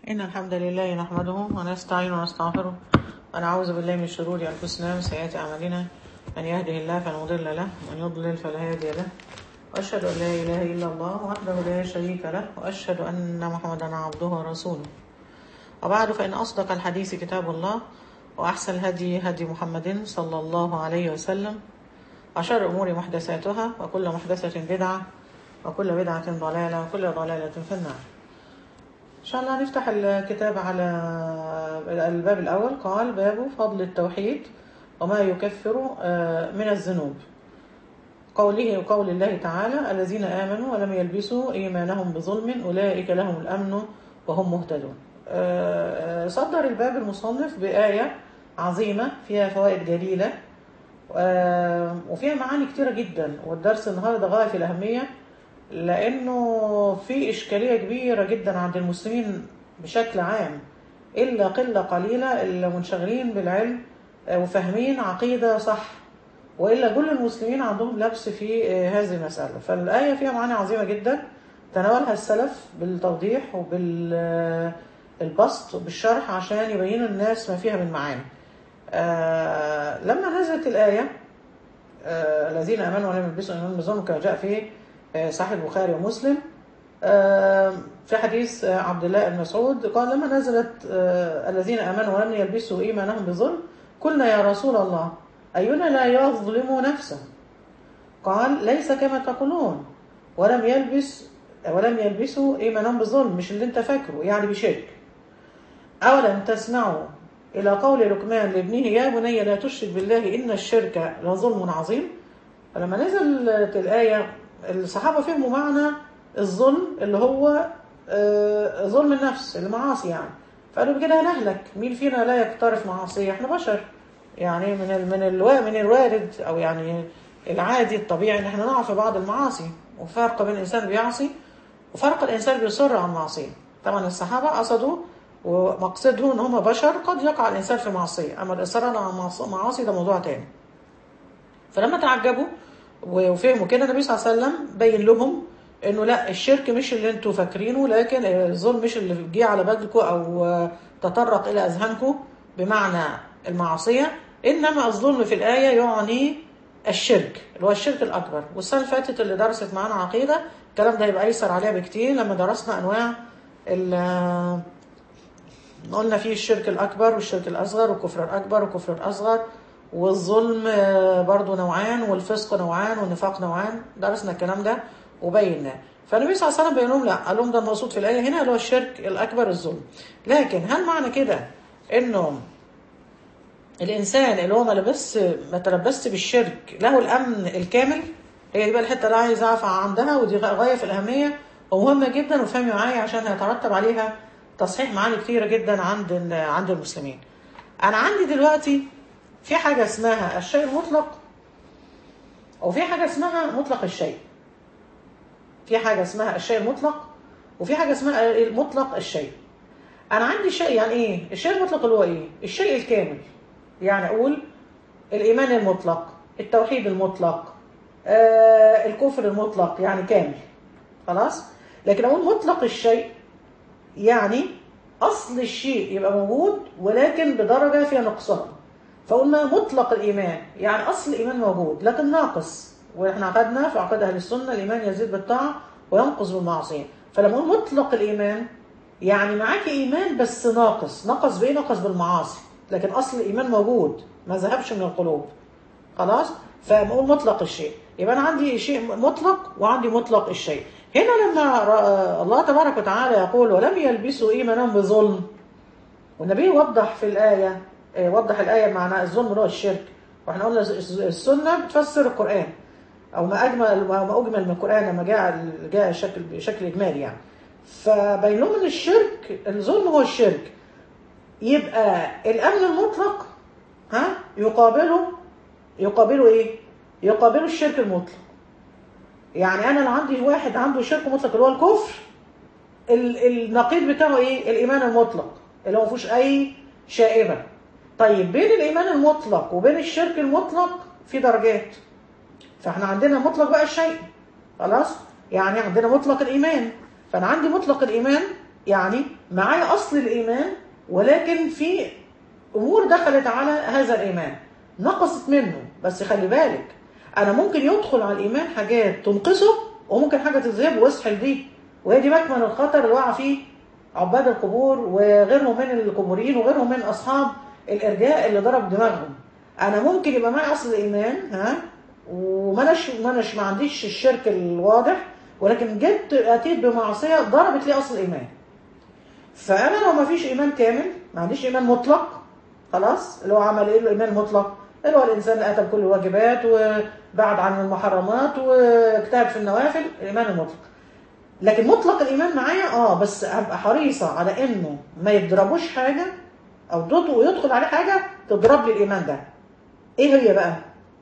إن الحمد لله نحمده ونستعين ونستغفره ونعوذ بالله من شرور أنفسنا وسيئات أعمالنا من يهده الله فلا مضل له ومن يضلل فلا هادي له وأشهد أن لا إله إلا الله وحده لا شريك له وأشهد أن محمدا عبده ورسوله وبعد فإن أصدق الحديث كتاب الله وأحسن الهدي هدي محمد صلى الله عليه وسلم وشر الأمور محدثاتها وكل محدثة بدعة وكل بدعة ضلالة وكل ضلالة في النار إن شاء الله نفتح الكتاب على الباب الأول قال باب فضل التوحيد وما يكفر من الذنوب قوله وقول الله تعالى الذين آمنوا ولم يلبسوا إيمانهم بظلم أولئك لهم الأمن وهم مهتدون صدر الباب المصنف بآية عظيمة فيها فوائد جليلة وفيها معاني كتيرة جدا والدرس النهاردة غاية في الأهمية لأنه في إشكالية كبيرة جدا عند المسلمين بشكل عام إلا قلة قليلة اللي منشغلين بالعلم وفاهمين عقيدة صح وإلا كل المسلمين عندهم لبس في هذه المسألة فالآية فيها معاني عظيمة جدا تناولها السلف بالتوضيح وبالبسط وبالشرح عشان يبينوا الناس ما فيها من معاني آه لما نزلت الآية آه الذين آمنوا ولم يلبسوا إيمانهم بظلم كما جاء في آه صحيح البخاري ومسلم في حديث عبد الله بن مسعود قال لما نزلت الذين آمنوا ولم يلبسوا إيمانهم بظلم قلنا يا رسول الله أينا لا يظلم نفسه قال ليس كما تقولون ولم يلبس ولم يلبسوا إيمانهم بظلم مش اللي انت فاكره يعني بشرك أولم تسمعوا إلى قول لقمان لابنه يا بني لا تشرك بالله إن الشرك لظلم عظيم فلما نزلت الآية الصحابة فهموا معنى الظلم اللي هو ظلم النفس المعاصي يعني فقالوا بكده هنهلك مين فينا لا يقترف معاصي احنا بشر يعني من ال من ال من الوارد او يعني العادي الطبيعي ان احنا نقع في بعض المعاصي وفرق بين الانسان بيعصي وفرق الانسان بيصر على المعصيه طبعا الصحابه قصدوا ومقصدهم ان هم بشر قد يقع الانسان في معصيه اما الاصرار على المعاصي ده موضوع تاني فلما تعجبوا وفهموا كده النبي صلى الله عليه وسلم بين لهم انه لا الشرك مش اللي انتوا فاكرينه لكن الظلم مش اللي جه على بالكم او تطرق الى اذهانكم بمعنى المعصيه انما الظلم في الايه يعني الشرك اللي هو الشرك الاكبر والسنه اللي فاتت اللي درست معانا عقيده الكلام ده هيبقى ايسر عليها بكتير لما درسنا انواع قلنا فيه الشرك الأكبر والشرك الأصغر والكفر الأكبر والكفر الأصغر والظلم برضو نوعان والفسق نوعان والنفاق نوعان درسنا الكلام ده وبيناه فالنبي صلى الله عليه وسلم بين لهم لا قال لهم ده المقصود في الآية هنا اللي هو الشرك الأكبر الظلم لكن هل معنى كده إنه الإنسان اللي هو ما لبس ما تلبس بالشرك له الأمن الكامل هي دي بقى الحتة اللي عايز أعرف عندها ودي غاية في الأهمية ومهمة جدا وفهمي معايا عشان هيترتب عليها تصحيح معاني كتيرة جدا عند عند المسلمين أنا عندي دلوقتي في حاجة اسمها الشيء المطلق وفي حاجة اسمها مطلق الشيء في حاجة اسمها الشيء المطلق وفي حاجة اسمها المطلق الشيء أنا عندي شيء يعني إيه الشيء المطلق اللي هو إيه الشيء الكامل يعني أقول الإيمان المطلق التوحيد المطلق آه الكفر المطلق يعني كامل خلاص لكن أقول مطلق الشيء يعني أصل الشيء يبقى موجود ولكن بدرجة فيها نقصان فقلنا مطلق الإيمان يعني أصل الإيمان موجود لكن ناقص وإحنا عقدنا في عقد أهل السنة الإيمان يزيد بالطاعة وينقص بالمعصية فلما نقول مطلق الإيمان يعني معاك إيمان بس ناقص نقص بإيه نقص بالمعاصي لكن أصل الإيمان موجود ما ذهبش من القلوب خلاص فنقول مطلق الشيء يبقى أنا عندي شيء مطلق وعندي مطلق الشيء هنا لما الله تبارك وتعالى يقول ولم يلبسوا إيمانهم بظلم والنبي وضح في الآية وضح الآية معنى الظلم اللي هو الشرك واحنا قلنا السنة بتفسر القرآن أو ما أجمل ما أجمل من القرآن لما جاء جاء شكل بشكل إجمالي يعني فبين لهم إن الشرك الظلم هو الشرك يبقى الأمن المطلق ها يقابله يقابله إيه؟ يقابله الشرك المطلق يعني انا لو عندي واحد عنده شرك مطلق اللي هو الكفر النقيض بتاعه ايه الايمان المطلق اللي هو ما فيهوش اي شائبه طيب بين الايمان المطلق وبين الشرك المطلق في درجات فاحنا عندنا مطلق بقى الشيء خلاص يعني عندنا مطلق الايمان فانا عندي مطلق الايمان يعني معايا اصل الايمان ولكن في امور دخلت على هذا الايمان نقصت منه بس خلي بالك انا ممكن يدخل على الايمان حاجات تنقصه وممكن حاجه تذهبه ويسحل بيه وهي دي مكمن الخطر اللي وقع فيه عباد القبور وغيرهم من القبوريين وغيرهم من اصحاب الارجاء اللي ضرب دماغهم انا ممكن يبقى معي اصل الايمان ها ومنش منش ما عنديش الشرك الواضح ولكن جبت اتيت بمعصيه ضربت لي اصل الايمان فانا لو ما فيش ايمان كامل ما عنديش ايمان مطلق خلاص اللي هو عمل ايه الايمان المطلق اللي هو الانسان اللي اتى بكل الواجبات وبعد عن المحرمات واجتهد في النوافل الايمان المطلق لكن مطلق الايمان معايا اه بس ابقى حريصه على انه ما يضربوش حاجه او ضده ويدخل عليه حاجه تضرب لي الايمان ده ايه هي بقى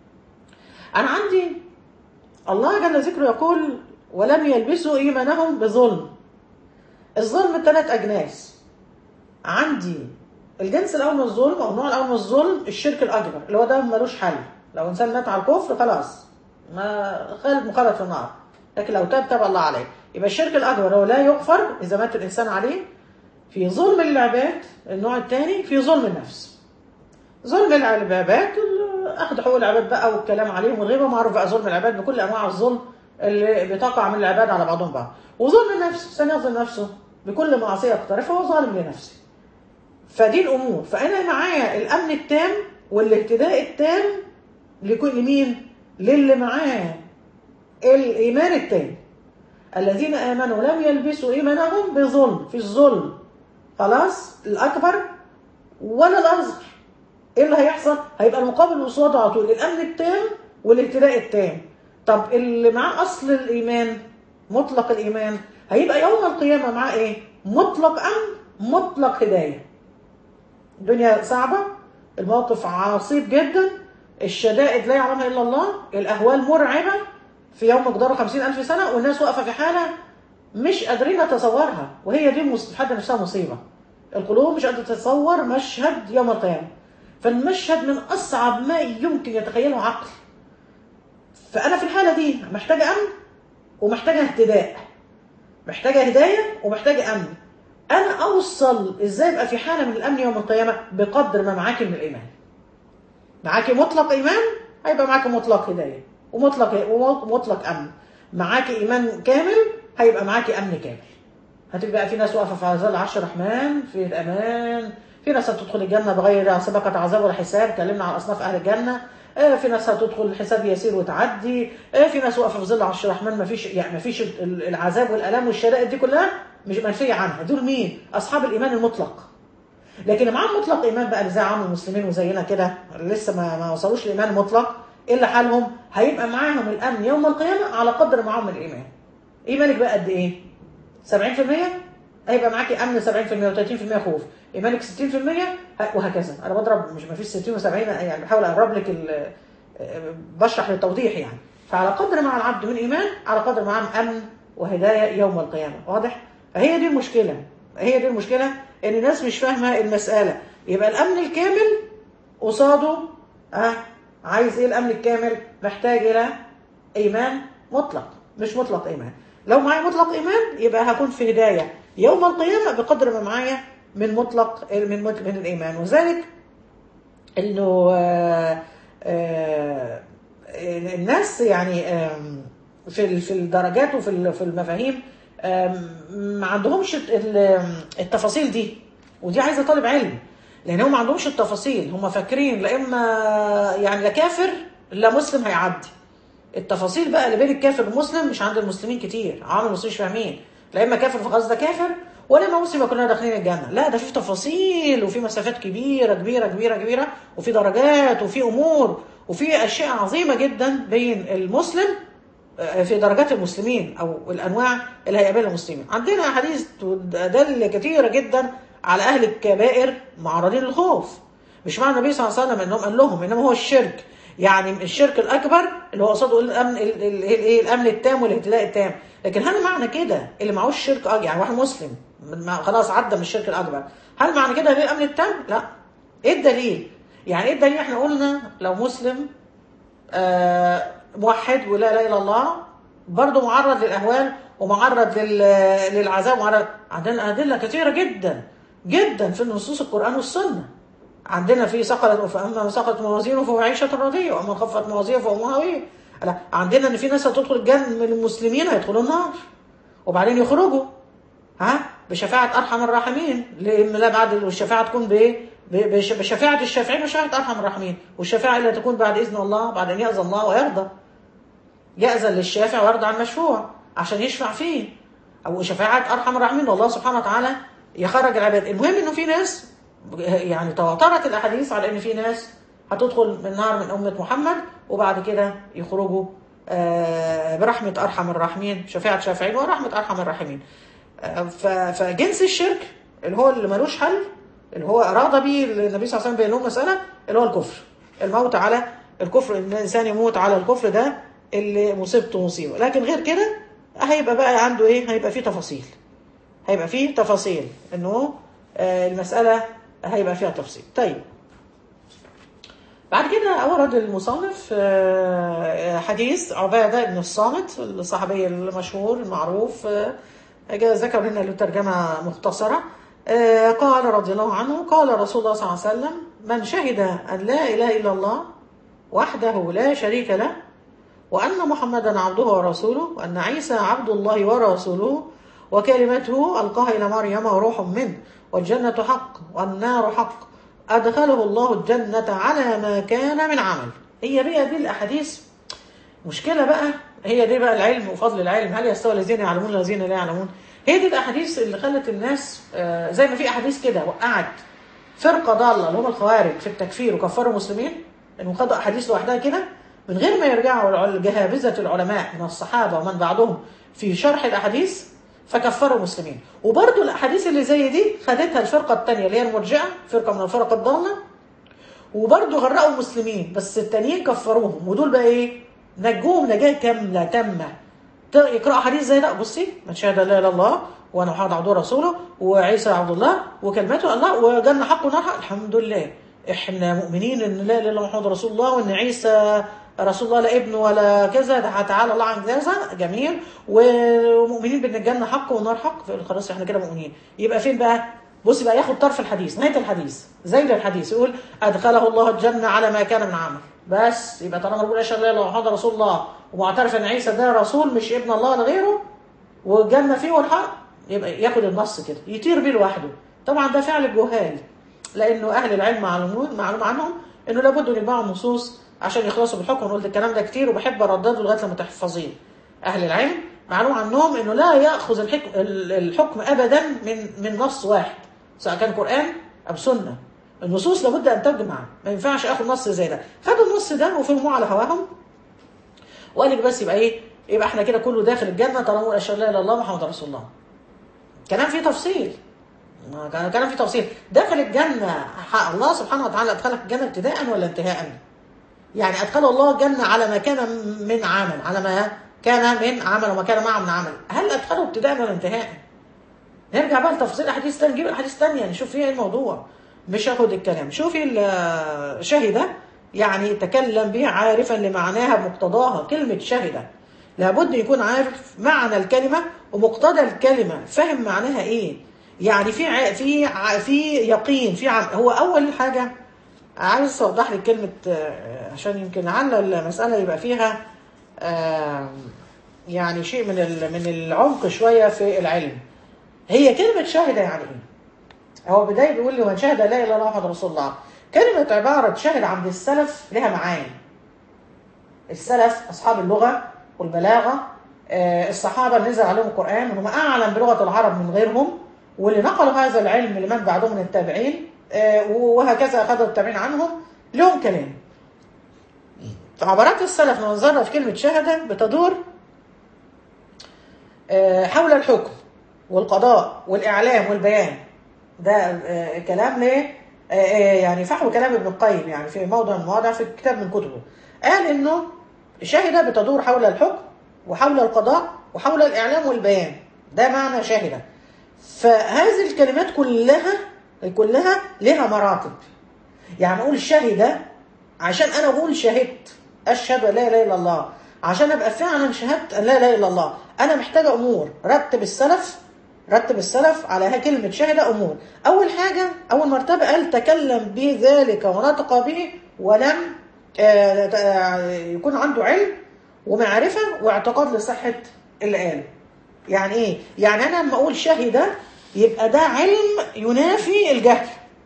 انا عندي الله جل ذكره يقول ولم يلبسوا ايمانهم بظلم الظلم ثلاث اجناس عندي الجنس الاول من الظلم او النوع الاول من الظلم الشرك الاكبر اللي هو ده ملوش حل لو انسان مات على الكفر خلاص ما خالد مخلد في النار لكن لو تاب تاب الله عليه يبقى الشرك الاكبر هو لا يغفر اذا مات الانسان عليه في ظلم العباد النوع الثاني في ظلم النفس ظلم العباد اخذ حقوق العباد بقى والكلام عليهم والغيبه معروف بقى ظلم العباد بكل انواع الظلم اللي بتقع من العباد على بعضهم بعض وظلم النفس الانسان يظلم نفسه بكل معصيه يقترفها هو ظالم لنفسه فدي الامور فانا معايا الامن التام والاهتداء التام لكل مين للي معاه الايمان التام الذين امنوا لم يلبسوا ايمانهم بظلم في الظلم خلاص الاكبر ولا الاصغر ايه اللي هيحصل هيبقى المقابل قصاده على طول الامن التام والاهتداء التام طب اللي معاه اصل الايمان مطلق الايمان هيبقى يوم القيامه معاه ايه مطلق امن مطلق هدايه الدنيا صعبه الموقف عصيب جدا الشدائد لا يعلمها الا الله الاهوال مرعبه في يوم مقداره خمسين ألف سنة والناس واقفة في حالة مش قادرين نتصورها وهي دي في حد نفسها مصيبة القلوب مش قادرة تتصور مشهد يوم القيامة فالمشهد من أصعب ما يمكن يتخيله عقل فأنا في الحالة دي محتاجة أمن ومحتاجة اهتداء محتاجة هداية ومحتاجة أمن أنا أوصل إزاي أبقى في حالة من الأمن يوم القيامة بقدر ما معاكي من الإيمان معاكي مطلق إيمان هيبقى معاكي مطلق هداية ومطلق ومطلق امن معاكي ايمان كامل هيبقى معاكي امن كامل هتبقى في ناس واقفه في ظل عرش الرحمن في الامان في ناس هتدخل الجنه بغير سبقه عذاب ولا حساب اتكلمنا عن اصناف اهل الجنه في ناس هتدخل الحساب يسير وتعدي في ناس واقفه في ظل عرش الرحمن ما فيش يعني ما فيش العذاب والالام والشدائد دي كلها مش منفيه عنها دول مين اصحاب الايمان المطلق لكن معاهم مطلق ايمان بقى زي عام المسلمين وزينا كده لسه ما ما وصلوش لايمان مطلق ايه اللي حالهم هيبقى معاهم الامن يوم القيامه على قدر معاهم من الايمان ايمانك بقى قد ايه 70% هيبقى معاكي امن 70% و30% خوف ايمانك 60% وهكذا انا بضرب مش ما فيش 60 و70 يعني بحاول اقرب لك بشرح للتوضيح يعني فعلى قدر مع العبد من ايمان على قدر معاه امن وهدايه يوم القيامه واضح فهي دي المشكله هي دي المشكله ان الناس مش فاهمه المساله يبقى الامن الكامل قصاده اه عايز ايه الامن الكامل محتاج الى ايمان مطلق مش مطلق ايمان لو معايا مطلق ايمان يبقى هكون في هدايه يوم القيامه بقدر ما معايا من مطلق من من الايمان وذلك انه آآ آآ الناس يعني في في الدرجات وفي في المفاهيم ما عندهمش التفاصيل دي ودي عايزه طالب علم لان هم ما عندهمش التفاصيل هم فاكرين لا اما يعني لا كافر لا مسلم هيعدي التفاصيل بقى اللي بين الكافر والمسلم مش عند المسلمين كتير عوام المسلمين مش فاهمين لا اما كافر فخلاص ده كافر ولا اما مسلم كلنا داخلين الجنه لا ده في تفاصيل وفي مسافات كبيره كبيره كبيره كبيره وفي درجات وفي امور وفي اشياء عظيمه جدا بين المسلم في درجات المسلمين او الانواع اللي هيقابلها المسلمين عندنا احاديث تدل كثيره جدا على اهل الكبائر معرضين للخوف مش معنى النبي صلى الله عليه وسلم انهم قال لهم انما هو الشرك يعني الشرك الاكبر اللي هو قصاده الامن الايه الامن التام والاهتداء التام لكن هل معنى كده اللي معهوش شرك اه يعني واحد مسلم خلاص عدى من الشرك الاكبر هل معنى كده ليه الامن التام لا ايه الدليل يعني ايه الدليل احنا قلنا لو مسلم آه موحد ولا اله الا الله برضه معرض للاهوال ومعرض لل... للعذاب ومعرض عندنا ادله كثيره جدا جدا في نصوص القران والسنه عندنا في سقلت فاما من سقلت موازينه فهو عيشه راضيه واما خفت موازينه فهو هاويه لا عندنا ان في ناس هتدخل الجنه من المسلمين هيدخلوا النار وبعدين يخرجوا ها بشفاعه ارحم الراحمين لان لا بعد الشفاعه تكون بايه ب- بش- بشفاعه الشافعين وشفاعه ارحم الراحمين والشفاعه اللي تكون بعد اذن الله بعد ان ياذن الله ويرضى يأذن للشافع ويرضى عن المشفوع عشان يشفع فيه أو شفاعة أرحم الراحمين والله سبحانه وتعالى يخرج العباد المهم إنه في ناس يعني تواترت الأحاديث على إن في ناس هتدخل من النار من أمة محمد وبعد كده يخرجوا آه، برحمة أرحم الراحمين شفاعة شافعين ورحمة أرحم الراحمين آه، ف- فجنس الشرك اللي هو اللي ملوش حل اللي هو أراد به النبي صلى الله عليه وسلم بين لهم مسألة اللي هو الكفر الموت على الكفر إن الإنسان يموت على الكفر ده اللي مصيبته مصيبة لكن غير كده هيبقى بقى عنده إيه هيبقى فيه تفاصيل هيبقى فيه تفاصيل إنه آه، المسألة هيبقى فيها تفصيل طيب بعد كده أورد المصنف آه، حديث عبادة بن الصامت الصحابي المشهور المعروف آه، جاء ذكر هنا له ترجمة مختصرة آه، قال رضي الله عنه قال رسول الله صلى الله عليه وسلم من شهد أن لا إله إلا الله وحده لا شريك له وأن محمدا عبده ورسوله وأن عيسى عبد الله ورسوله وكلمته ألقاها إلى مريم وروح منه والجنة حق والنار حق أدخله الله الجنة على ما كان من عمل هي دي دي الأحاديث مشكلة بقى هي دي بقى العلم وفضل العلم هل يستوى الذين يعلمون الذين لا يعلمون هي دي الأحاديث اللي خلت الناس آه، زي ما في أحاديث كده وقعت فرقة ضالة اللي هم الخوارج في التكفير وكفروا المسلمين انه خدوا أحاديث لوحدها كده من غير ما يرجعوا الع- جهابذة العلماء من الصحابة ومن بعدهم في شرح الأحاديث فكفروا المسلمين وبرضو الأحاديث اللي زي دي خدتها الفرقة التانية اللي هي المرجئة فرقة من الفرق الضالة وبرضه غرقوا المسلمين بس التانيين كفروهم ودول بقى ايه نجوهم نجاة كاملة تامة ت- يقرأوا حديث زي ده بصي من شهد لا اله الا الله وانا محمد عبده ورسوله وعيسى عبد الله وكلمته الله وجنة حق ونار حق الحمد لله احنا مؤمنين ان لا اله الا الله محمد رسول الله وان عيسى رسول الله لا ابن ولا كذا ده تعالى الله عن كذا جميل ومؤمنين بان الجنه حق والنار حق خلاص احنا كده مؤمنين يبقى فين بقى بص بقى ياخد طرف الحديث نهايه الحديث زي الحديث يقول ادخله الله الجنه على ما كان من عمل بس يبقى طالما بيقول اشهد لا اله الا الله محمد رسول الله ومعترف ان عيسى ده رسول مش ابن الله ولا غيره والجنه فيه والحق يبقى ياخد النص كده يطير بيه لوحده طبعا ده فعل الجهال لانه اهل العلم معلومون معلوم عنهم انه لابد ان يتبعوا النصوص عشان يخلصوا بالحكم أنا قلت الكلام ده كتير وبحب اردده لغايه لما تحفظيه اهل العلم معلوم عنهم انه لا ياخذ الحكم الحكم ابدا من من نص واحد سواء كان قران او سنه النصوص لابد ان تجمع ما ينفعش اخد نص زي ده خدوا النص ده وفهموه على هواهم وقال لك بس يبقى ايه يبقى احنا كده كله داخل الجنه طالما اشهد لا اله الا الله محمد رسول الله كلام فيه تفصيل ما كان كلام فيه تفصيل داخل الجنه ح- الله سبحانه وتعالى ادخلك الجنه ابتداء ولا انتهاء يعني ادخل الله الجنه على ما كان من عمل على ما كان من عمل وما كان معه من عمل هل ادخله ابتداء ولا انتهاء نرجع بقى لتفاصيل احاديث تانية نجيب احاديث تانية نشوف فيها ايه الموضوع مش هاخد الكلام شوفي ال- شهد يعني تكلم به عارفا لمعناها بمقتضاها كلمة شهد لابد يكون عارف معنى الكلمة ومقتضى الكلمة فاهم معناها ايه يعني في ع... في ع... في يقين في عم... هو اول حاجة عايز اوضح لك كلمة آه، عشان يمكن لعل المسألة يبقى فيها آه، يعني شيء من ال... من العمق شوية في العلم هي كلمة شاهد يعني ايه؟ هو بداية بيقول لي من شهد لا اله الا الله محمد رسول الله كلمة عبارة شاهد عند السلف لها معاني السلف أصحاب اللغة والبلاغة آه، الصحابة اللي نزل عليهم القرآن هم أعلم بلغة العرب من غيرهم واللي نقلوا هذا العلم لمن بعدهم من التابعين آه، وهكذا أخذوا التابعين عنهم لهم كلام عبارات السلف لما نظرنا في كلمة شهادة بتدور آه، حول الحكم والقضاء والإعلام والبيان ده آه، كلام ليه آه، آه، يعني فحوى كلام ابن القيم يعني في موضع من المواضع في كتاب من كتبه قال انه شاهدة بتدور حول الحكم وحول القضاء وحول الإعلام والبيان ده معنى شاهدة فهذه الكلمات كلها كلها لها مراتب يعني أقول شهد عشان أنا أقول شهدت أشهد أن لا إله إلا الله عشان ابقى فعلا شهدت ان لا اله الا الله انا محتاجه امور رتب السلف رتب السلف على ها كلمه شهد امور اول حاجه اول مرتبه قال تكلم بذلك ونطق به ولم آه، آه، يكون عنده علم ومعرفه واعتقاد لصحه اللي قاله يعني ايه يعني انا لما اقول شهد يبقى ده علم ينافي الجهل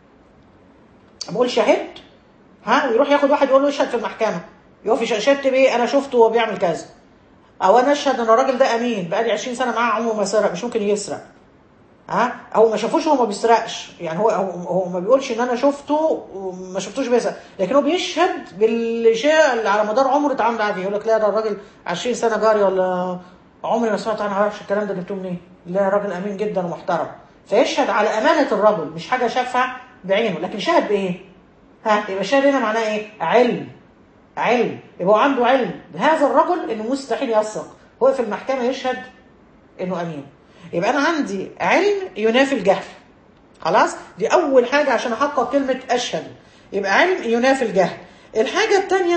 بقول شهدت ها ويروح ياخد واحد يقول له اشهد في المحكمه يقف يش- شهدت بايه انا شفته وهو بيعمل كذا او انا اشهد ان الراجل ده امين بقالي 20 سنه معاه عمره ما سرق مش ممكن يسرق ها هو ما شافوش هو ما بيسرقش يعني هو هو, هو ما بيقولش ان انا شفته وما شفتوش بيسرق لكن هو بيشهد بالشيء اللي على مدار عمره اتعامل معاه فيه يقول لك لا ده الراجل 20 سنه جاري ولا عمري ما سمعت عنه عارفش الكلام ده جبتوه منين لا راجل امين جدا ومحترم فيشهد على امانه الرجل مش حاجه شافها بعينه لكن شهد بايه ها يبقى شهد هنا معناه ايه علم علم يبقى هو عنده علم بهذا الرجل انه مستحيل يثق هو في المحكمه يشهد انه امين يبقى انا عندي علم ينافي الجهل خلاص دي اول حاجه عشان احقق كلمه اشهد يبقى علم ينافي الجهل الحاجه الثانيه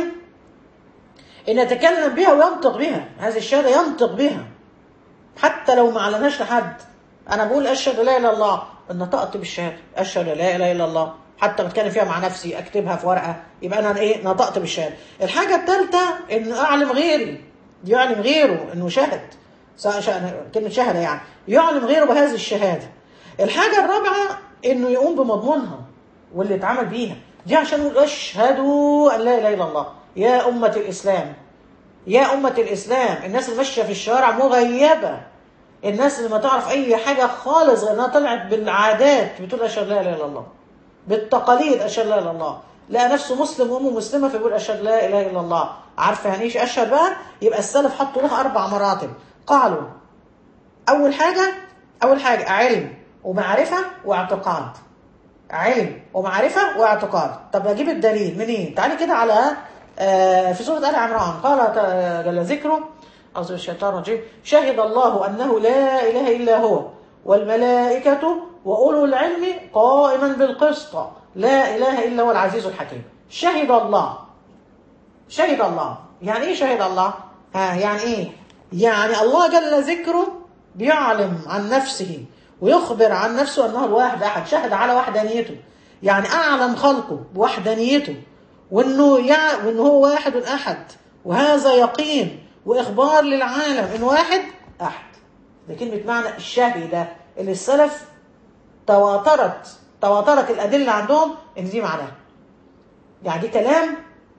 ان اتكلم بها وينطق بها هذه الشهاده ينطق بها حتى لو ما اعلنهاش لحد انا بقول اشهد لا اله الا الله ان نطقت بالشهاده اشهد لا اله الا الله حتى بتكلم فيها مع نفسي اكتبها في ورقه يبقى انا ايه نطقت بالشهاده الحاجه الثالثه ان اعلم غيري يعلم غيره انه شهد سواء شهد كلمه شهاده يعني يعلم غيره بهذه الشهاده الحاجه الرابعه انه يقوم بمضمونها واللي اتعمل بيها دي عشان نقول اشهد ان لا اله الا الله يا امه الاسلام يا أمة الإسلام الناس اللي ماشية في الشوارع مغيبة الناس اللي ما تعرف أي حاجة خالص غير إنها طلعت بالعادات بتقول أشهد لا إله إلا الله بالتقاليد أشهد لا إله إلا الله لقى نفسه مسلم وأمه مسلمة فيقول أشهد لا إله إلا الله عارفة يعني إيش أشهد بقى يبقى السلف حطوا له أربع مراتب قالوا أول حاجة أول حاجة علم ومعرفة واعتقاد علم ومعرفة واعتقاد طب أجيب الدليل منين تعالي كده على آه، في سورة آل عمران قال ت- جل ذكره أعوذ بالشيطان الرجيم شهد الله أنه لا إله إلا هو والملائكة وأولو العلم قائما بالقسط لا إله إلا هو العزيز الحكيم شهد الله شهد الله يعني ايه شهد الله ها يعني ايه يعني الله جل ذكره بيعلم عن نفسه ويخبر عن نفسه انه الواحد احد شهد على وحدانيته يعني اعلم خلقه بوحدانيته وانه يع... وانه هو واحد احد وهذا يقين واخبار للعالم ان واحد احد ده كلمه معنى الشهد اللي السلف تواترت تواترت الادله عندهم ان دي معناها يعني دي كلام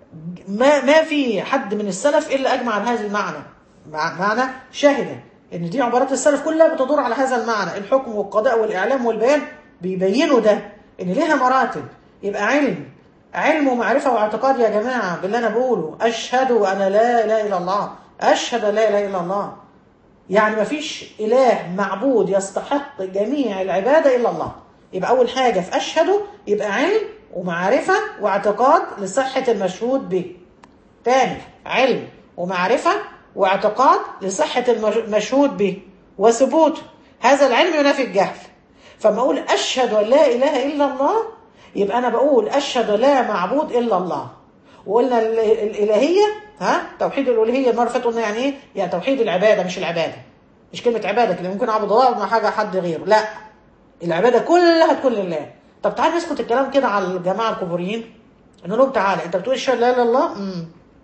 ما ما في حد من السلف الا اجمع عن هذا المعنى مع- معنى شاهده ان دي عبارات السلف كلها بتدور على هذا المعنى الحكم والقضاء والاعلام والبيان بيبينوا ده ان ليها مراتب يبقى علم علم ومعرفه واعتقاد يا جماعه باللي انا بقوله اشهد ان لا اله الا الله اشهد ان لا اله الا الله يعني ما فيش إله معبود يستحق جميع العبادة إلا الله يبقى أول حاجة في أشهده يبقى علم ومعرفة واعتقاد لصحة المشهود به تاني علم ومعرفة واعتقاد لصحة المش- المشهود به وثبوته هذا العلم ينافي الجهل فما أقول أشهد أن لا إله إلا الله يبقى أنا بقول أشهد لا معبود إلا الله وقلنا ال- ال- الإلهية ها توحيد الألوهية المرة اللي فاتت قلنا يعني إيه؟ يعني توحيد العبادة مش العبادة مش كلمة عبادة كده ممكن أعبد الله مع حاجة حد غيره لا العبادة كلها تكون لله طب تعالى نسكت الكلام كده على الجماعة الكبريين نقول لهم تعالى أنت بتقول أشهد لا إله إلا الله امم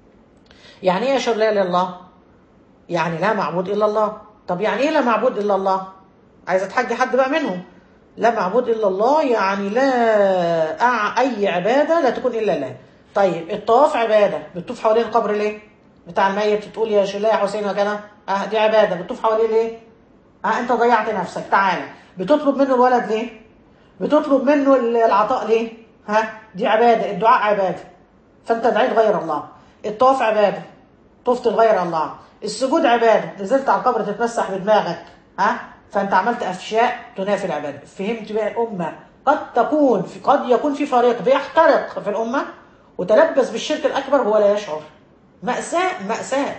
يعني إيه أشهد لا إله إلا الله؟ يعني لا معبود إلا الله طب يعني إيه لا معبود إلا الله؟ عايز أتحجي حد بقى منهم لا معبود إلا الله يعني لا أع... أي عبادة لا تكون إلا الله طيب الطواف عبادة بتطوف حوالين القبر ليه؟ بتاع الميت تقول يا شلا يا حسين وكذا اه دي عبادة بتطوف حواليه ليه؟ اه انت ضيعت نفسك تعالى بتطلب منه الولد ليه؟ بتطلب منه العطاء ليه؟ ها دي عبادة الدعاء عبادة فانت دعيت غير الله الطواف عبادة طفت لغير الله السجود عبادة نزلت على القبر تتمسح بدماغك ها فانت عملت اشياء تنافي العبادة فهمت بقى الامة قد تكون في قد يكون في فريق بيحترق في الامة وتلبس بالشرك الاكبر وهو لا يشعر مأساة مأساة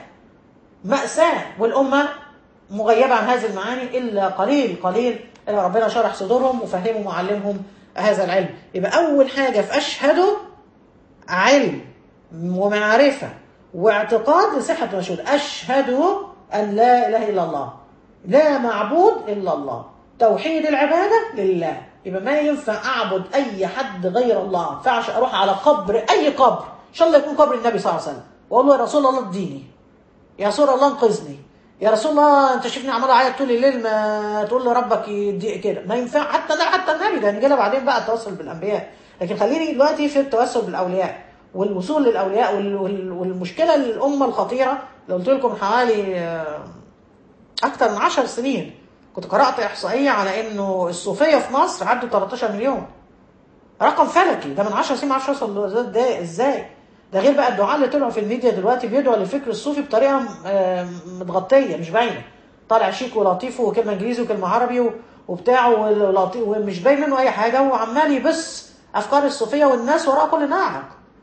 مأساة والأمة مغيبة عن هذه المعاني إلا قليل قليل إلا ربنا شرح صدورهم وفهمهم وعلمهم هذا العلم يبقى أول حاجة في أشهد علم ومعرفة واعتقاد لصحة المشهود أشهد أن لا إله إلا الله لا معبود إلا الله توحيد العبادة لله يبقى ما ينفع أعبد أي حد غير الله ما ينفعش أروح على قبر أي قبر إن شاء الله يكون قبر النبي صلى الله عليه وسلم وأقول له يا رسول الله اديني يا رسول الله انقذني يا رسول الله انت شايفني عمال اعيط طول الليل ما تقول له ربك يديك كده ما ينفع حتى لا حتى النبي ده نجي بعدين بقى التوسل بالانبياء لكن خليني دلوقتي في التوسل بالاولياء والوصول للاولياء وال- وال- والمشكله الامه الخطيره اللي قلت لكم حوالي آه، اكتر من 10 سنين كنت قرات احصائيه على انه الصوفيه في مصر عدوا 13 مليون رقم فلكي ده من 10 سنين ما اعرفش اوصل ده ازاي ده غير بقى الدعاء اللي طلعوا في الميديا دلوقتي بيدعوا للفكر الصوفي بطريقه آه، متغطيه مش باينه طالع شيك ولطيف وكلمه انجليزي وكلمه عربي و- وبتاع ولطيف ومش باين منه اي حاجه وعمال يبث افكار الصوفيه والناس وراه كل ناعق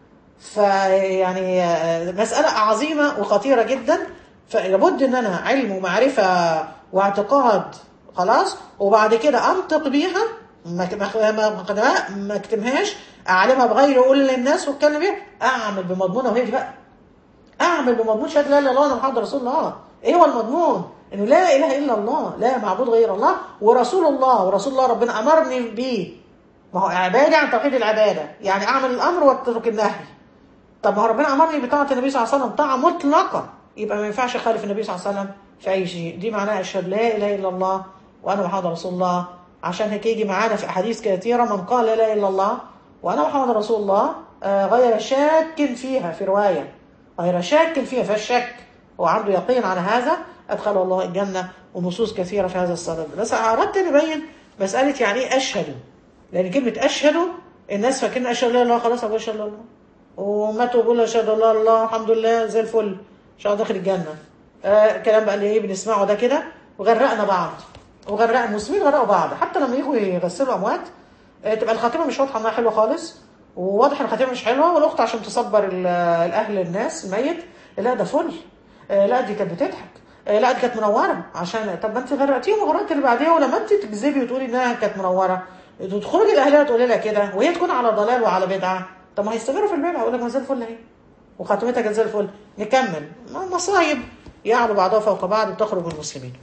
فيعني آه، مسألة عظيمة وخطيرة جدا فلابد ان انا علم ومعرفة واعتقاد خلاص وبعد كده انطق بيها ما ما ما ما- ما اكتمهاش اعلمها بغير اقول للناس واتكلم بيها اعمل بمضمونها وهي دي بقى اعمل بمضمون شهاده لا اله الا الله انا محمد رسول الله ايه هو المضمون انه لا اله الا الله لا معبود غير الله ورسول الله ورسول الله ربنا امرني بيه ما هو عباده عن توحيد العباده يعني اعمل الامر واترك النهي طب ما هو ربنا امرني بطاعه النبي صلى الله عليه وسلم طاعه مطلقه يبقى ما ينفعش اخالف النبي صلى الله عليه وسلم في اي شيء دي معناها اشهد لا اله الا الله وانا محمد رسول الله عشان هيك يجي معانا في احاديث كثيره من قال لا اله الا الله وانا محمد رسول الله آه، غير شاك فيها في روايه غير شاك فيها فالشك هو عنده يقين على هذا ادخله الله الجنه ونصوص كثيره في هذا الصدد بس اردت ان ابين مساله يعني ايه اشهد لان كلمه اشهد الناس فاكرين اشهد لا اله الا الله خلاص اقول اشهد لا اله الا الله وماتوا بيقولوا اشهد ان لا اله الا الله الحمد لله زي الفل ان شاء الله داخل الجنه آه كلام بقى اللي ايه بنسمعه ده كده وغرقنا بعض وغرق المسلمين غرقوا بعض حتى لما يجوا يغسلوا اموات آه تبقى الخاتمه مش واضحه انها حلوه خالص وواضح ان الخاتمه مش حلوه والاخت عشان تصبر ال- الاهل الناس الميت لا ده فل آه لا دي كانت بتضحك آه لا دي كانت منوره عشان طب ما انت غرقتيهم وغرقت اللي بعديها ولما انت تكذبي وتقولي انها كانت منوره تخرجي الاهليه تقولي لها كده وهي تكون على ضلال وعلى بدعه طب ما هيستمروا في البدعه يقول لك ما زي الفل اهي وخاتمتها كانت زي الفل نكمل مصايب يعلو بعضها فوق بعض بتخرج من المسلمين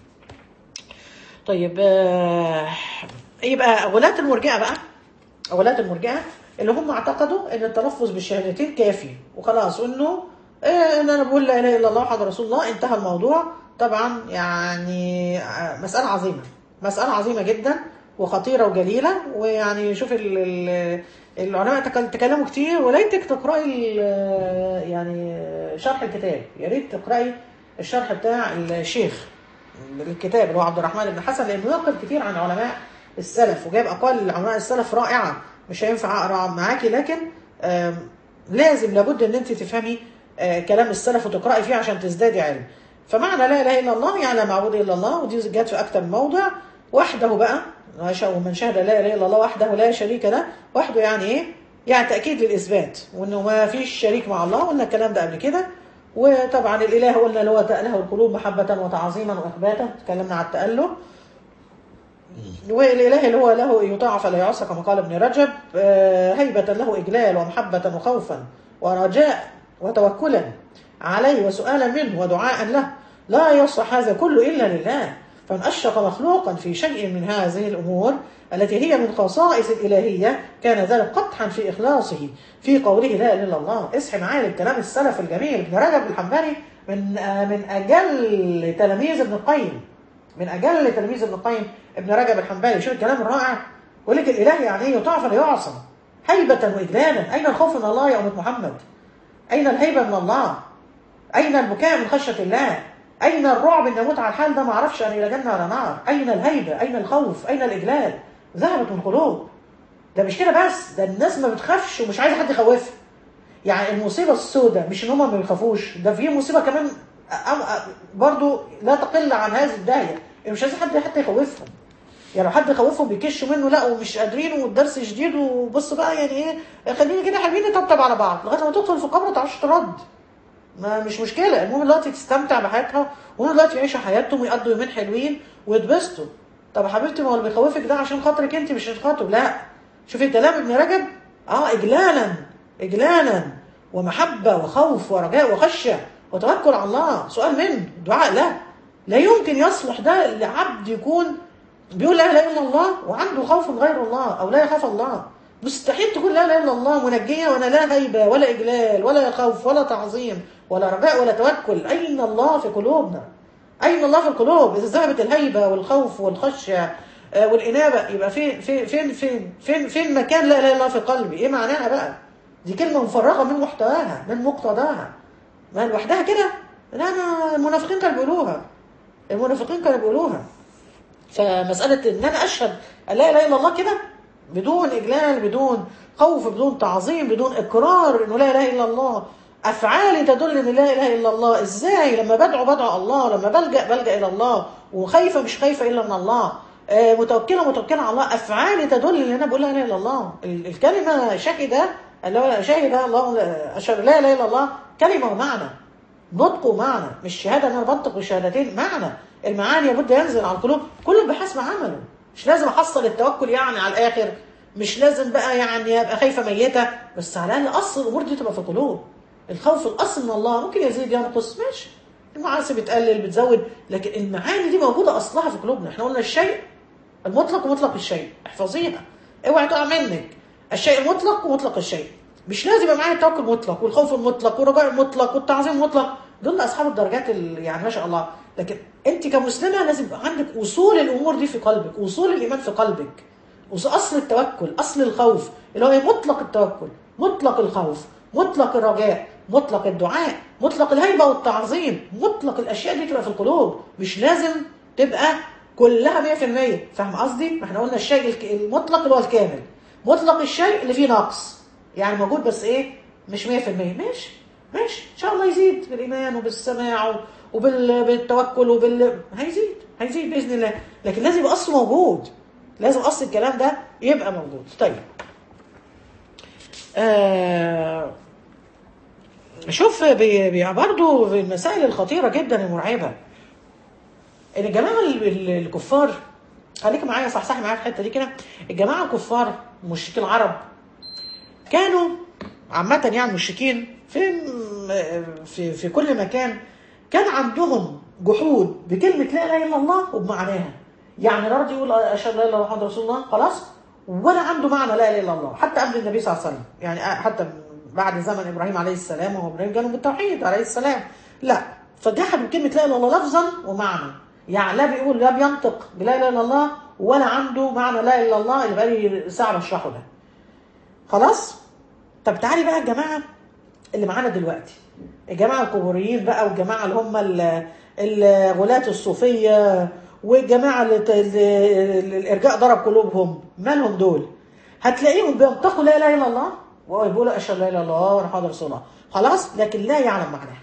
طيب آه، يبقى غلاة المرجئه بقى غلاة المرجئه اللي هم اعتقدوا ان التلفظ بالشهادتين كافي وخلاص وانه آه، ان انا بقول لا اله الا الله محمد رسول الله انتهى الموضوع طبعا يعني آه، مساله عظيمه مساله عظيمه جدا وخطيره وجليله ويعني شوف ال- ال- العلماء تك- تكلموا كتير وليتك تقراي ال- يعني شرح الكتاب يا ريت تقراي الشرح بتاع الشيخ الكتاب اللي هو عبد الرحمن بن حسن لانه نقل كتير عن علماء السلف وجاب اقوال علماء السلف رائعه مش هينفع اقرا معاكي لكن آم، لازم لابد ان انت تفهمي آه، كلام السلف وتقراي فيه عشان تزدادي علم فمعنى لا اله الا الله يعني لا معبود الا الله ودي جت في اكتر من موضع وحده بقى ما شاء- ومن شهد لا اله الا الله وحده لا شريك له وحده يعني ايه؟ يعني تاكيد للاثبات وانه ما فيش شريك مع الله قلنا الكلام ده قبل كده وطبعا الاله قلنا اللي هو تاله القلوب محبه وتعظيما واثباتا اتكلمنا على التاله والاله اللي هو له يطاع فلا يعصى كما قال ابن رجب آه، هيبه له اجلال ومحبه وخوفا ورجاء وتوكلا عليه وسؤالا منه ودعاء له لا يصح هذا كله الا لله فمن اشرك مخلوقا في شيء من هذه الامور التي هي من خصائص الالهيه كان ذلك قدحا في اخلاصه في قوله لا اله الا الله اصحي معايا للكلام السلف الجميل ابن رجب الحنبلي من آه، من اجل تلاميذ ابن القيم من اجل تلاميذ ابن القيم ابن رجب الحنبلي شوف الكلام الرائع يقول لك الاله يعني ايه يطاع فلا يعصى هيبه واجلالا اين الخوف من الله يا امه محمد اين الهيبه من الله اين البكاء من خشيه الله اين الرعب ان اموت على الحال ده ما اعرفش ان الى جنه ولا نار اين الهيبه اين الخوف اين الاجلال ذهبت من القلوب ده مش كده بس ده الناس ما بتخافش ومش عايزه حد يخوفها يعني المصيبه السوداء مش ان هم ما بيخافوش ده في مصيبه كمان أم- أ- برضو لا تقل عن هذه الداهيه إن مش عايزين حد حتى يخوفهم يعني لو حد خوفهم بيكشوا منه لا ومش قادرين والدرس شديد وبص بقى يعني ايه خلينا كده حلوين نطبطب على بعض لغايه ما تدخل في القبر ما تعرفش ترد ما مش مشكله المهم دلوقتي تستمتع بحياتها وهم دلوقتي يعيشوا حياتهم ويقضوا يومين حلوين ويتبسطوا طب يا حبيبتي ما هو اللي بيخوفك ده عشان خاطرك انت مش عشان خاطره لا شوفي كلام ابن رجب اه اجلالا اجلالا ومحبة وخوف ورجاء وخشية وتوكل على الله سؤال من دعاء لا لا يمكن يصلح ده لعبد يكون بيقول لا اله الا الله وعنده خوف غير الله او لا يخاف الله مستحيل تقول لا اله الا الله منجيه وانا لا هيبه ولا اجلال ولا خوف ولا تعظيم ولا رجاء ولا توكل اين الله في قلوبنا اين الله في القلوب اذا ذهبت الهيبه والخوف والخشيه آه، والانابه يبقى فين فين فين فين فين, فين مكان لا اله الا الله في قلبي ايه معناها بقى دي كلمه مفرغه من محتواها من مقتضاها ما لوحدها كده لا انا المنافقين كانوا بيقولوها المنافقين كانوا بيقولوها فمسألة إن أنا أشهد أن لا إله إلا الله كده بدون إجلال بدون خوف بدون تعظيم بدون إقرار إنه لا إله إلا الله أفعالي تدل إن لا إله إلا الله إزاي لما بدعو بدعو الله لما بلجأ بلجأ إلى الله وخايفة مش خايفة إلا من الله آه، متوكلة متوكلة على الله أفعالي تدل إن أنا بقول لا إله إلا الله ال- الكلمة شهد اللي هو شهد الله أشهد لا إله إلا الله كلمة ومعنى نطق ومعنى مش شهادة ان انا بنطق بالشهادتين معنى المعاني لابد ينزل على القلوب كله بحسب عمله مش لازم احصل التوكل يعني على الاخر مش لازم بقى يعني ابقى خايفه ميته بس على الاقل اصل الامور دي تبقى في القلوب الخوف الاصل من الله ممكن يزيد ينقص ماشي المعاصي بتقلل بتزود لكن المعاني دي موجوده اصلها في قلوبنا احنا قلنا الشيء المطلق ومطلق الشيء احفظيها اوعي تقع منك الشيء المطلق ومطلق الشيء مش لازم يبقى معايا التوكل مطلق والخوف المطلق والرجاء المطلق والتعظيم المطلق دول اصحاب الدرجات ال- يعني ما شاء الله لكن انت كمسلمه لازم يبقى عندك اصول الامور دي في قلبك اصول الايمان في قلبك وص- اصل التوكل اصل الخوف اللي هو إيه؟ مطلق التوكل مطلق الخوف مطلق الرجاء مطلق الدعاء مطلق الهيبه والتعظيم مطلق الاشياء دي تبقى في القلوب مش لازم تبقى كلها 100% فاهم قصدي ما احنا قلنا الشيء الك- المطلق اللي هو الكامل مطلق الشيء اللي فيه نقص يعني موجود بس ايه مش 100% ماشي ماشي ان شاء الله يزيد بالايمان وبالسماع وبالتوكل وبال هيزيد هيزيد باذن الله لكن لازم يبقى اصله موجود لازم اصل الكلام ده يبقى موجود طيب آه شوف بي بي برضه في المسائل الخطيره جدا المرعبه ان الجماعه ال- ال- الكفار خليك معايا صحصحي معايا في الحته دي كده الجماعه الكفار مشركين العرب كانوا عامة يعني المشركين في في في كل مكان كان عندهم جحود بكلمة لا إله إلا الله وبمعناها يعني راضي يقول أشهد لا إله إلا الله محمد رسول الله خلاص ولا عنده معنى لا إله إلا الله حتى قبل النبي صلى الله عليه وسلم يعني حتى بعد زمن إبراهيم عليه السلام وهو إبراهيم كانوا بالتوحيد عليه السلام لا فجحدوا كلمة لا إله إلا الله لفظا ومعنى يعني لا بيقول لا بينطق بلا إله إلا الله ولا عنده معنى لا إله إلا الله اللي بقالي ساعة بشرحه ده خلاص طب تعالي بقى الجماعه اللي معانا دلوقتي الجماعه القبوريين بقى والجماعه اللي هم ال- الغلاة الصوفيه والجماعه اللي ت- اللي الارجاء ضرب قلوبهم مالهم دول هتلاقيهم بينطقوا لا اله الا الله ويقولوا اشهد لا اله الا الله وانا حاضر رسول الله خلاص لكن لا يعلم معناها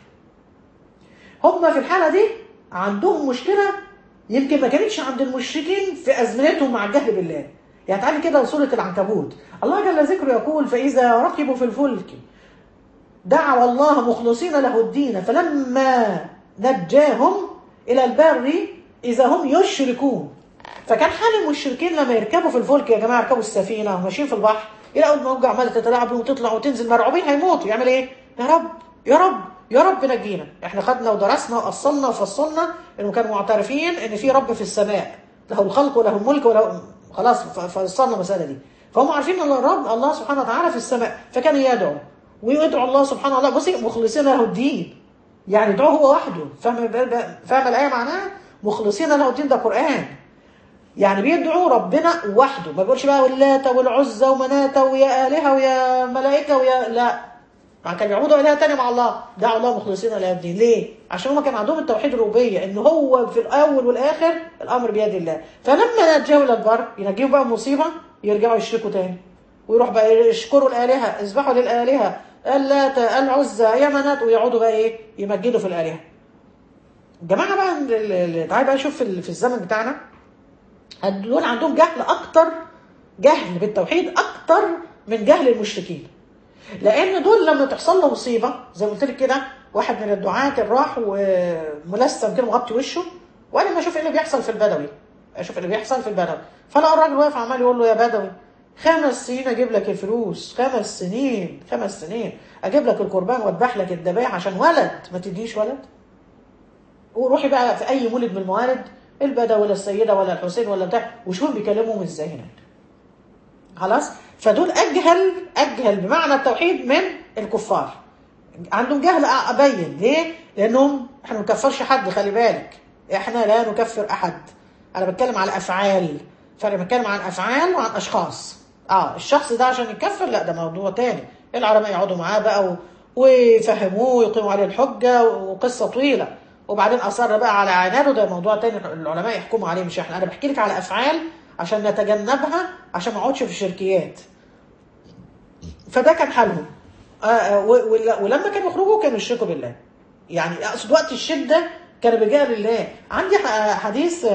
هم في الحاله دي عندهم مشكله يمكن ما كانتش عند المشركين في ازمنتهم مع الجهل بالله يعني تعالي كده سوره العنكبوت الله جل ذكره يقول فاذا ركبوا في الفلك دعوا الله مخلصين له الدين فلما نجاهم الى البر اذا هم يشركون فكان حال المشركين لما يركبوا في الفلك يا جماعه يركبوا السفينه وماشيين في البحر يلاقوا الموجه عماله تتلاعب بهم وتطلع وتنزل مرعوبين هيموتوا يعمل ايه؟ يا رب يا رب يا رب نجينا احنا خدنا ودرسنا واصلنا وفصلنا انه كانوا معترفين ان في رب في السماء له الخلق وله الملك وله خلاص ف- فصلنا المساله دي فهم عارفين ان الرب الله سبحانه وتعالى في السماء فكان يدعو ويدعو الله سبحانه وتعالى بصي مخلصين له الدين يعني يدعوه هو وحده فاهم فاهم الايه معناها مخلصين له الدين ده قران يعني بيدعوا ربنا وحده ما بيقولش بقى واللات والعزى ومناة ويا آلهة ويا ملائكة ويا لا ما كان يعبدوا إله تاني مع الله دعوا الله مخلصين له الدين ليه؟ عشان هم كان عندهم التوحيد الربوبية إن هو في الأول والآخر الأمر بيد الله فلما نجاهم إلى البر ينجيهم بقى مصيبة يرجعوا يشركوا تاني ويروح بقى يشكروا الآلهة اذبحوا للآلهة اللات العزى يا منات ويقعدوا بقى إيه يمجدوا في الآلهة الجماعة بقى ال- ال- تعالى بقى شوف في ال- في الزمن بتاعنا دول عندهم جهل اكتر جهل بالتوحيد اكتر من جهل المشركين لان دول لما تحصل له مصيبه زي ما قلت لك كده واحد من الدعاة كان راح وملثم كده مغطي وشه وقال لما اشوف ايه اللي بيحصل في البدوي اشوف اللي بيحصل في البدوي فلقى الراجل واقف عمال يقول له يا بدوي خمس سنين اجيب لك الفلوس خمس سنين خمس سنين اجيب لك القربان واذبح لك الذبائح عشان ولد ما تديش ولد وروحي بقى في اي مولد من الموالد البدوي ولا السيده ولا الحسين ولا بتاع وشوفهم بيكلمهم ازاي هناك خلاص فدول اجهل اجهل بمعنى التوحيد من الكفار عندهم جهل ابين ليه لانهم احنا ما نكفرش حد خلي بالك احنا لا نكفر احد انا بتكلم على افعال فانا بتكلم عن افعال وعن اشخاص اه الشخص ده عشان يكفر لا ده موضوع تاني العلماء يقعدوا معاه بقى و... ويفهموه ويقيموا عليه الحجه وقصه طويله وبعدين اصر بقى على عناده ده موضوع تاني العلماء يحكموا عليه مش احنا انا بحكي لك على افعال عشان نتجنبها عشان ما اقعدش في الشركيات فده كان حالهم آه آه ولما كانوا يخرجوا كانوا يشركوا بالله يعني اقصد وقت الشده كانوا بيلجأوا لله عندي حديث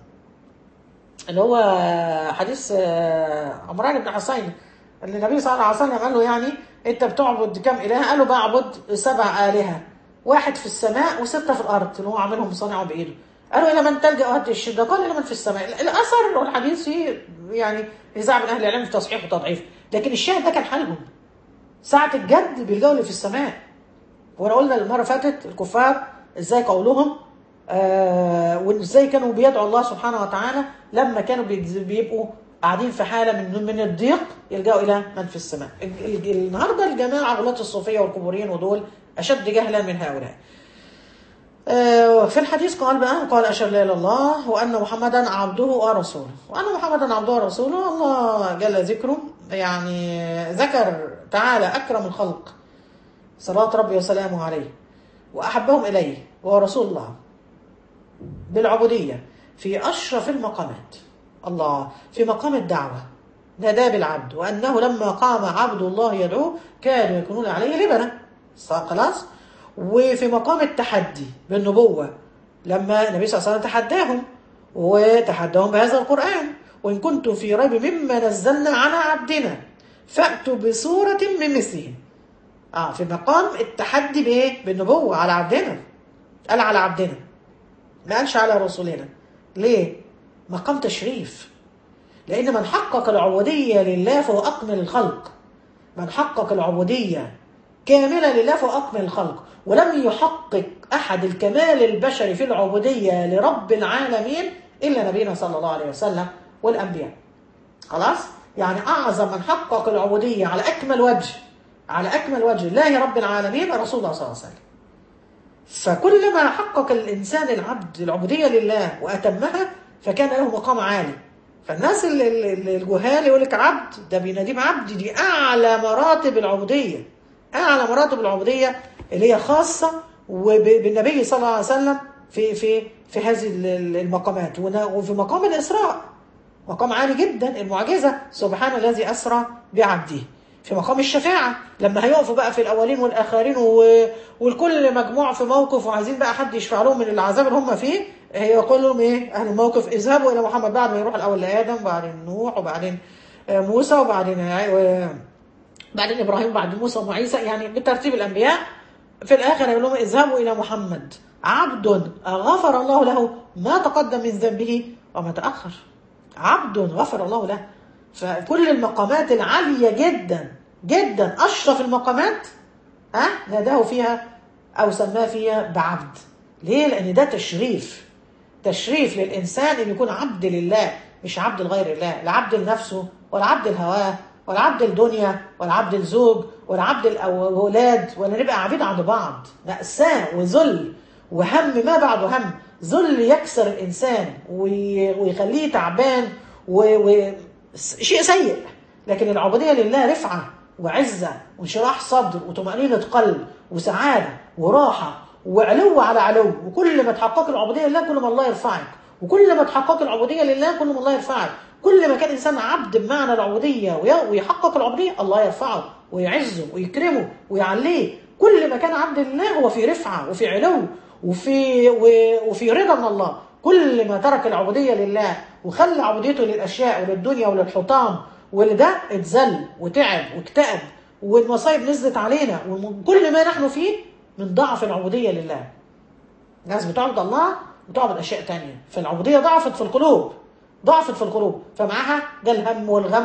اللي هو حديث عمران بن حسين اللي النبي صلى الله عليه وسلم قال له يعني انت بتعبد كم اله؟ قال له بعبد سبع الهه واحد في السماء وسته في الارض اللي هو عاملهم صانعه بايده قالوا الى من تلجا وقت الشده قال الى من في السماء الاثر والحديث فيه يعني نزاع بين اهل العلم في تصحيح وتضعيف لكن الشاهد ده كان حالهم ساعه الجد بيلجأوا اللي في السماء وانا قلنا المره فاتت الكفار ازاي قولهم آه وازاي كانوا بيدعوا الله سبحانه وتعالى لما كانوا بيبقوا قاعدين في حاله من من الضيق يلجأوا الى من في السماء. النهارده الجماعه غلاة الصوفيه والقبوريين ودول اشد جهلا من هؤلاء. آه في الحديث قال بقى قال اشهد لا اله الا الله وان محمدا عبده ورسوله وان محمدا عبده ورسوله الله جل ذكره يعني ذكر تعالى اكرم الخلق صلاه ربي وسلامه عليه واحبهم اليه وهو رسول الله بالعبودية في أشرف المقامات الله في مقام الدعوة نادى بالعبد وأنه لما قام عبد الله يدعوه كانوا يكونون عليه لبنة خلاص وفي مقام التحدي بالنبوة لما النبي صلى الله عليه وسلم تحداهم وتحداهم بهذا القرآن وإن كنتم في ريب مما نزلنا على عبدنا فأتوا بسورة من مثله آه في مقام التحدي بإيه؟ بالنبوة على عبدنا قال على عبدنا ما قالش على رسولنا ليه مقام تشريف لان من حقق العبوديه لله فهو اكمل الخلق من حقق العبوديه كامله لله فهو اكمل الخلق ولم يحقق احد الكمال البشري في العبوديه لرب العالمين الا نبينا صلى الله عليه وسلم والانبياء خلاص يعني اعظم من حقق العبوديه على اكمل وجه على اكمل وجه الله رب العالمين رسول الله صلى الله عليه وسلم فكلما حقق الإنسان العبد العبودية لله وأتمها فكان له مقام عالي فالناس الجهال يقول لك عبد ده بيناديه عبد دي أعلى مراتب العبودية أعلى مراتب العبودية اللي هي خاصة بالنبي صلى الله عليه وسلم في في في هذه المقامات وفي مقام الإسراء مقام عالي جدا المعجزة سبحان الذي أسرى بعبده في مقام الشفاعة لما هيقفوا بقى في الأولين والآخرين و... والكل مجموع في موقف وعايزين بقى حد يشفع لهم من العذاب اللي هم فيه هيقول لهم إيه أهل الموقف اذهبوا إلى محمد بعد ما يروح الأول لآدم وبعدين نوح وبعدين موسى وبعدين و... بعدين إبراهيم وبعدين موسى وعيسى يعني بترتيب الأنبياء في الآخر يقول لهم اذهبوا إلى محمد عبد غفر الله له ما تقدم من ذنبه وما تأخر عبد غفر الله له فكل المقامات العالية جدا جدا أشرف المقامات ها ناداه فيها أو سماه فيها بعبد ليه؟ لأن ده تشريف تشريف للإنسان أن يكون عبد لله مش عبد لغير الله لا عبد لنفسه ولا عبد لهواه ولا عبد الدنيا ولا عبد الزوج ولا عبد الأولاد ولا نبقى عبيد عند بعض مأساة وذل وهم ما بعده هم ذل يكسر الإنسان ويخليه تعبان و... و... شيء سيء لكن العبودية لله رفعة وعزة وانشراح صدر وطمأنينة قلب وسعادة وراحة وعلو على علو وكل ما تحقق العبودية لله كل ما الله يرفعك وكل ما تحقق العبودية لله كل ما الله يرفعك كل ما كان إنسان عبد بمعنى العبودية ويحقق العبودية الله يرفعه ويعزه ويكرمه ويعليه كل ما كان عبد لله هو في رفعة وفي علو وفي وفي رضا من الله كل ما ترك العبودية لله وخلى عبوديته للأشياء وللدنيا وللحطام ولده اتذل وتعب واكتئب والمصايب نزلت علينا وكل ما نحن فيه من ضعف العبودية لله الناس بتعبد الله وتعبد أشياء تانية فالعبودية ضعفت في القلوب ضعفت في القلوب فمعها ده الهم والغم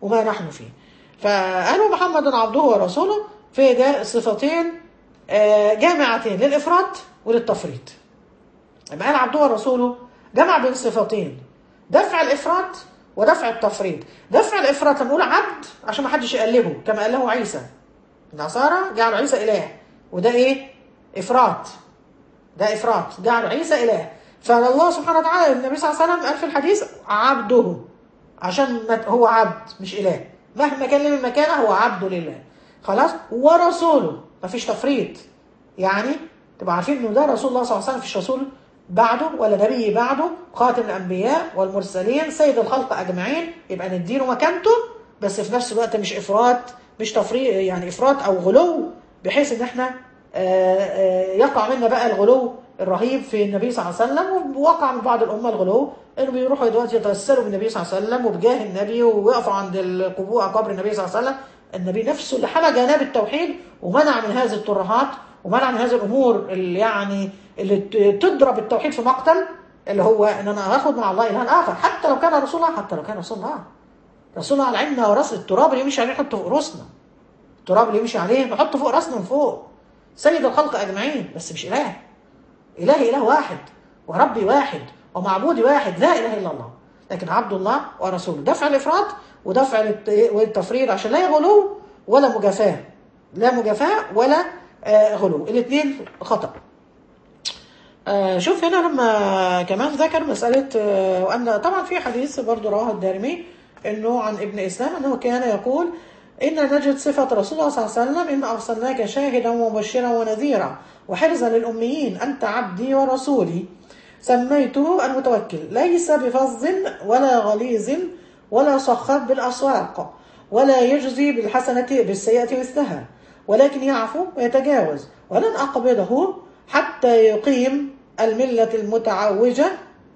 وما نحن فيه فقالوا محمد عبده ورسوله في ده صفتين آه، جامعتين للإفراط وللتفريط يبقى قال عبده ورسوله جمع بين صفتين دفع الإفراط ودفع التفريط دفع الإفراط لما نقول عبد عشان ما حدش يقلبه كما قال له عيسى النصارى جعلوا عيسى إله وده إيه إفراط ده إفراط جعلوا عيسى إله فالله سبحانه وتعالى النبي صلى الله عليه وسلم قال في الحديث عبده عشان ما- هو عبد مش إله مهما كان من مكانه هو عبد لله خلاص ورسوله مفيش تفريط يعني تبقى عارفين انه ده رسول الله صلى الله عليه وسلم مفيش رسول بعده ولا نبي بعده خاتم الانبياء والمرسلين سيد الخلق اجمعين يبقى نديله مكانته بس في نفس الوقت مش افراط مش تفريط يعني افراط او غلو بحيث ان احنا آه، آه، يقع منا بقى الغلو الرهيب في النبي صلى الله عليه وسلم ووقع من بعض الامه الغلو انه بيروحوا دلوقتي يتوسلوا بالنبي صلى الله عليه وسلم وبجاه النبي ويقفوا عند القبور قبر النبي صلى الله عليه وسلم النبي نفسه اللي حمى جناب التوحيد ومنع من هذه الترهات ومنع من هذه الامور اللي يعني اللي ت- تضرب التوحيد في مقتل اللي هو ان انا هاخد مع الله اله اخر حتى لو كان رسول الله حتى لو كان رسول الله رسول الله على عيننا وراسنا التراب اللي يمشي عليه نحطه فوق راسنا التراب اللي يمشي عليه نحطه فوق راسنا من فوق سيد الخلق اجمعين بس مش اله اله اله واحد وربي واحد ومعبودي واحد لا اله الا الله لكن عبد الله ورسوله دفع الافراط ودفع الت- والتفريط عشان لا غلو ولا مجافاه لا مجافاه ولا آه، غلو الاثنين خطأ آه، شوف هنا لما كمان ذكر مسألة آه، وأن طبعا في حديث برضو رواه الدارمي أنه عن ابن إسلام أنه كان يقول إن نجد صفة رسول الله صلى الله عليه وسلم إن أرسلناك شاهدا ومبشرا ونذيرا وحرزا للأميين أنت عبدي ورسولي سميته المتوكل ليس بفظ ولا غليظ ولا صخب بالأسواق ولا يجزي بالحسنة بالسيئة مثلها ولكن يعفو ويتجاوز ولن أقبضه حتى يقيم الملة المتعوجة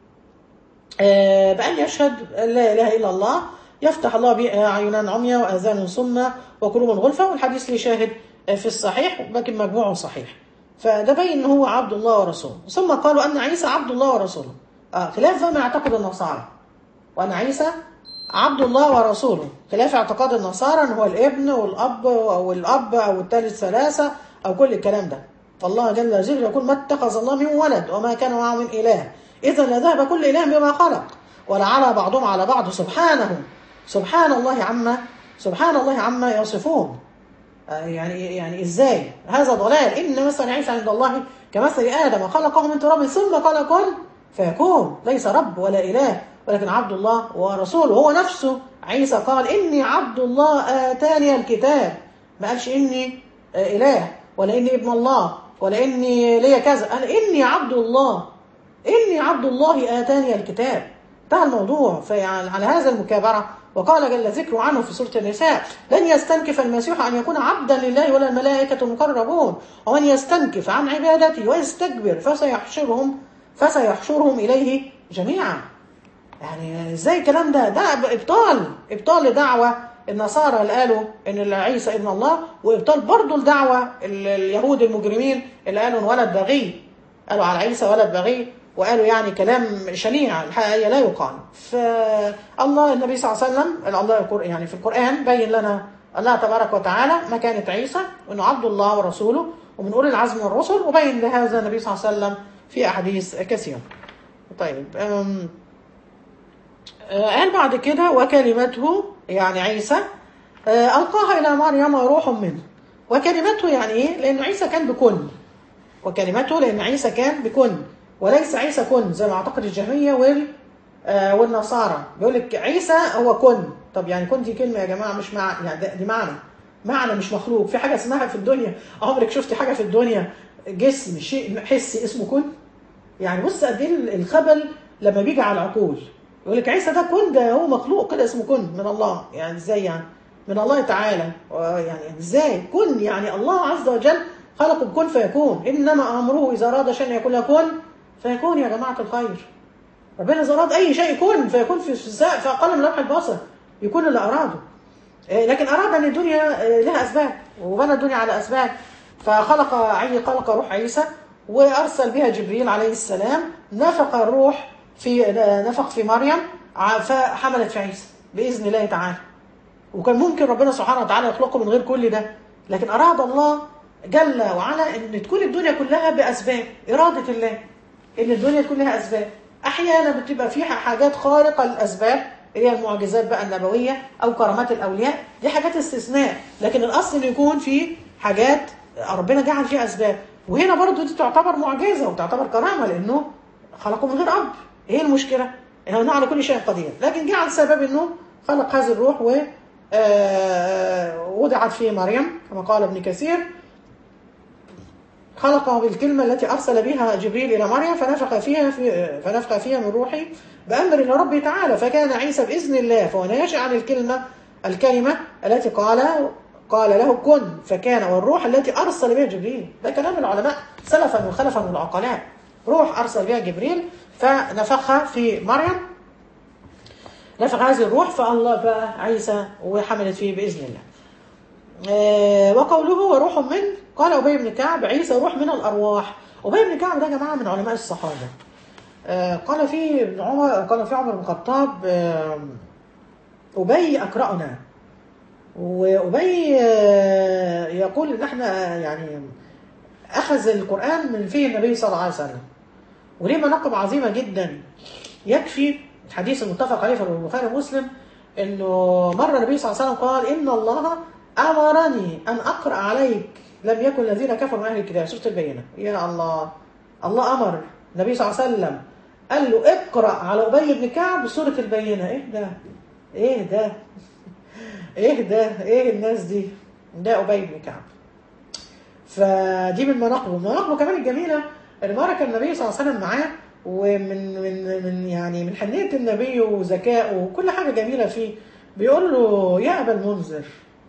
آه، بأن يشهد أن لا إله إلا الله يفتح الله به أعينا عميا وآذان صمة وقلوب غلفة والحديث ليه شاهد آه، في الصحيح لكن مجموعه صحيح فده بين أنه هو عبد الله ورسوله ثم قالوا أن عيسى عبد الله ورسوله آه خلاف ما يعتقد النصارى وأن عيسى عبد الله ورسوله خلاف اعتقاد النصارى أن هو الابن والأب أو الأب أو الثالث ثلاثة أو كل الكلام ده فالله جل جلاله يقول ما اتخذ الله من ولد وما كان معه من إله إذا لذهب كل إله بما خلق ولعلى بعضهم على بعض سبحانه سبحان الله عما سبحان الله عما يصفون آه، يعني يعني ازاي هذا ضلال ان مثلا عيسى عند الله كمثل ادم خلقه من تراب ثم قال كن فيكون ليس رب ولا اله ولكن عبد الله ورسوله هو نفسه عيسى قال اني عبد الله اتاني الكتاب ما قالش اني آه، اله ولا اني ابن الله ولا اني ليا كذا قال اني عبد الله إني عبد الله آتاني الكتاب انتهى الموضوع فعلى على هذا المكابرة وقال جل ذكره عنه في سورة النساء لن يستنكف المسيح أن يكون عبدا لله ولا الملائكة المقربون ومن يستنكف عن عبادته ويستكبر فسيحشرهم فسيحشرهم إليه جميعا يعني ازاي الكلام ده ده ابطال ابطال لدعوة النصارى اللي قالوا ان عيسى ابن الله وابطال برضه لدعوة ال- اليهود المجرمين اللي قالوا ان ولد بغي قالوا على عيسى ولد بغي وقالوا يعني كلام شنيع الحقيقة لا يقال فالله النبي صلى الله عليه وسلم الله يقول- يعني في القرآن بين لنا الله تبارك وتعالى مكانة عيسى وانه عبد الله ورسوله ومن أولي العزم من الرسل وبين لهذا النبي صلى الله عليه وسلم في أحاديث كثيرة طيب أم آه، قال بعد كده وكلمته يعني عيسى آه، ألقاها إلى مريم روح منه وكلمته يعني إيه؟ لأن عيسى كان بكن وكلمته لأن عيسى كان بكن وليس عيسى كن زي ما أعتقد الجهمية وال آه، والنصارى بيقول لك عيسى هو كن طب يعني كن دي كلمة يا جماعة مش مع يعني ده- دي معنى معنى مش مخلوق في حاجة اسمها في الدنيا عمرك شفتي حاجة في الدنيا جسم شيء حسي اسمه كن يعني بص قد ايه الخبل لما بيجي على العقول يقول لك عيسى ده كن ده هو مخلوق كده اسمه كن من الله يعني ازاي يعني من الله تعالى يعني ازاي كن يعني الله عز وجل خلقه بكن فيكون انما امره اذا اراد شيئا يقول له كن فيكون يا جماعه الخير ربنا اذا اراد اي شيء يكون فيكون في الساء في اقل من لمح البصر يكون اللي اراده إيه، لكن اراد ان الدنيا إيه، لها اسباب وبنى الدنيا على اسباب فخلق عي خلق روح عيسى وارسل بها جبريل عليه السلام نفخ الروح في نفخ في مريم ع- فحملت في عيسى باذن الله تعالى وكان ممكن ربنا سبحانه وتعالى يخلقه من غير كل ده لكن اراد الله جل وعلا ان تكون الدنيا كلها باسباب اراده الله ان الدنيا تكون لها اسباب احيانا بتبقى فيها حاجات خارقه للاسباب اللي هي المعجزات بقى النبويه او كرامات الاولياء دي حاجات استثناء لكن الاصل ان يكون في حاجات ربنا جعل فيها اسباب وهنا برضو دي تعتبر معجزه وتعتبر كرامه لانه خلقه من غير اب ايه المشكله؟ انه على كل شيء قدير لكن جعل سبب انه خلق هذه الروح و آه، وضعت في مريم كما قال ابن كثير خلقه بالكلمة التي أرسل بها جبريل إلى مريم فنفخ فيها في فنفخ فيها من روحه بأمر ربه تعالى فكان عيسى بإذن الله فهو ناشئ عن الكلمة الكلمة التي قال قال له كن فكان والروح التي أرسل بها جبريل ده كلام العلماء سلفا وخلفا من العقلاء روح أرسل بها جبريل فنفخها في مريم نفخ هذه الروح فالله بقى عيسى وحملت فيه بإذن الله آه، وقوله وروح من قال أبي بن كعب عيسى روح من الأرواح أبي بن كعب ده يا جماعة من علماء الصحابة آه، قال في ابن عمر قال في عمر بن الخطاب آه، أبي أقرأنا وأبي آه، يقول إن احنا يعني أخذ القرآن من فيه النبي صلى الله عليه وسلم وليه مناقب عظيمة جدا يكفي الحديث المتفق عليه في البخاري ومسلم انه مره النبي صلى الله عليه وسلم قال ان الله امرني ان اقرا عليك لم يكن الذين كفروا من اهل الكتاب سوره البينه يا الله الله امر النبي صلى الله عليه وسلم قال له اقرا على ابي بن كعب سوره البينه ايه ده ايه ده ايه ده ايه الناس دي ده ابي بن كعب فدي من مناقبه مناقبه كمان الجميله ان مره كان النبي صلى الله عليه وسلم معاه ومن من من يعني من حنيه النبي وذكائه وكل حاجه جميله فيه بيقول له يا ابا المنذر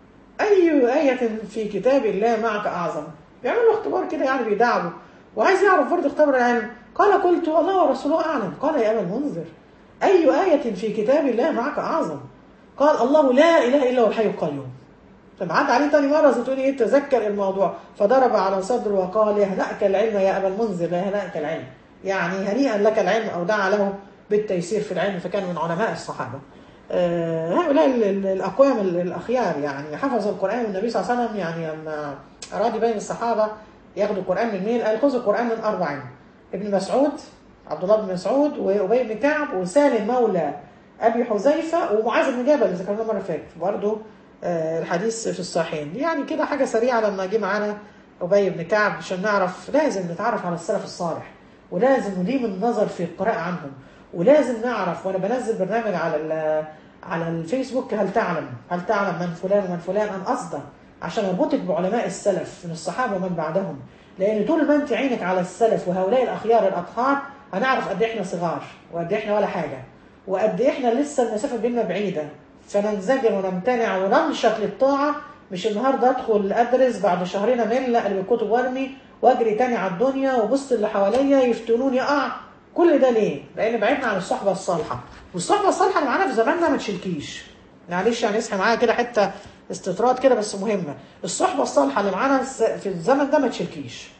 اي ايه في كتاب الله معك اعظم بيعمل له اختبار كده يعني بيدعبه وعايز يعرف برضه اختبار العلم قال قلت الله ورسوله اعلم قال يا ابا المنذر اي ايه في كتاب الله معك اعظم قال الله لا اله الا هو الحي القيوم لما عاد عليه تاني مرة تقول ايه تذكر الموضوع فضرب على صدره وقال يهنأك العلم يا أبا المنذر لا يهنأك العلم يعني هنيئا لك العلم أو دعا له بالتيسير في العلم فكان من علماء الصحابة آه، هؤلاء ال- ال- الأقوام ال- الأخيار يعني حفظوا القرآن والنبي صلى الله عليه وسلم يعني لما أراد يبين الصحابة ياخدوا القرآن من مين قال خذوا القرآن من أربعين ابن مسعود عبد الله بن مسعود وأبي بن كعب وسالم مولى أبي حذيفة ومعاذ بن جبل اللي ذكرناه المرة اللي فاتت برضه آه، الحديث في الصحيحين يعني كده حاجة سريعة لما جه معانا أبي بن كعب عشان نعرف لازم نتعرف على السلف الصالح ولازم نديم النظر في القراءة عنهم ولازم نعرف وأنا بنزل برنامج على ال- على الفيسبوك هل تعلم هل تعلم من فلان ومن فلان أن أصدق عشان أربطك بعلماء السلف من الصحابة ومن بعدهم لأن طول ما أنت عينك على السلف وهؤلاء الأخيار الأطهار هنعرف قد إيه إحنا صغار وقد إيه إحنا ولا حاجة وقد إيه إحنا لسه المسافة بيننا بعيدة فننزجر ونمتنع وننشط للطاعة مش النهارده ادخل ادرس بعد شهرين امل اقلب الكتب وارمي واجري تاني على الدنيا وبص اللي حواليا يفتنوني اقع كل ده ليه؟ لان بعدنا عن الصحبه الصالحه والصحبه الصالحه اللي معانا في زماننا ما تشيلكيش معلش يعني اصحي معايا كده حته استطراد كده بس مهمه الصحبه الصالحه اللي معانا في الزمن ده ما تشيلكيش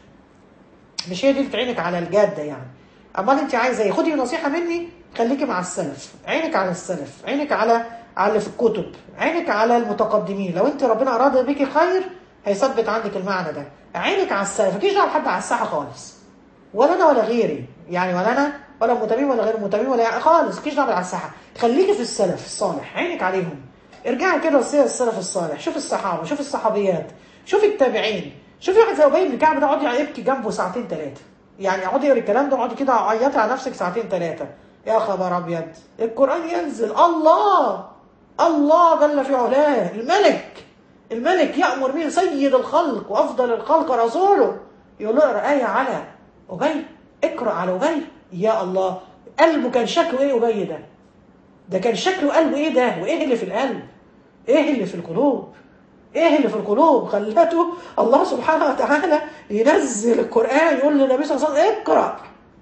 مش هي دي اللي تعينك على الجاده يعني امال انت عايزه ايه خدي نصيحه مني خليكي مع السلف عينك على السلف عينك على على اللي في الكتب عينك على المتقدمين لو انت ربنا اراد بيكي خير هيثبت عندك المعنى ده عينك على السلف مفيش دعوه بحد على الساحه خالص ولا انا ولا غيري يعني ولا انا ولا متمم ولا غير متمم ولا يعني خالص مفيش دعوه على الساحه خليكي في السلف الصالح عينك عليهم ارجعي كده لسير السلف الصالح شوف الصحابه شوف الصحابيات شوف التابعين شوف واحد زي ابي بن كعب ده اقعدي يبكي جنبه ساعتين ثلاثه يعني اقعدي اقري الكلام ده اقعدي كده عيطي على نفسك ساعتين ثلاثه يا خبر ابيض القران ينزل الله الله جل في علاه الملك الملك يأمر به سيد الخلق وأفضل الخلق رسوله يقول له اقرأ آية على أبي اقرأ على أبي يا الله قلبه كان شكله إيه أبي ده ده كان شكله قلبه إيه ده وإيه اللي في القلب إيه اللي في القلوب إيه اللي في القلوب خلته الله سبحانه وتعالى ينزل القرآن يقول للنبي صلى الله عليه وسلم اقرأ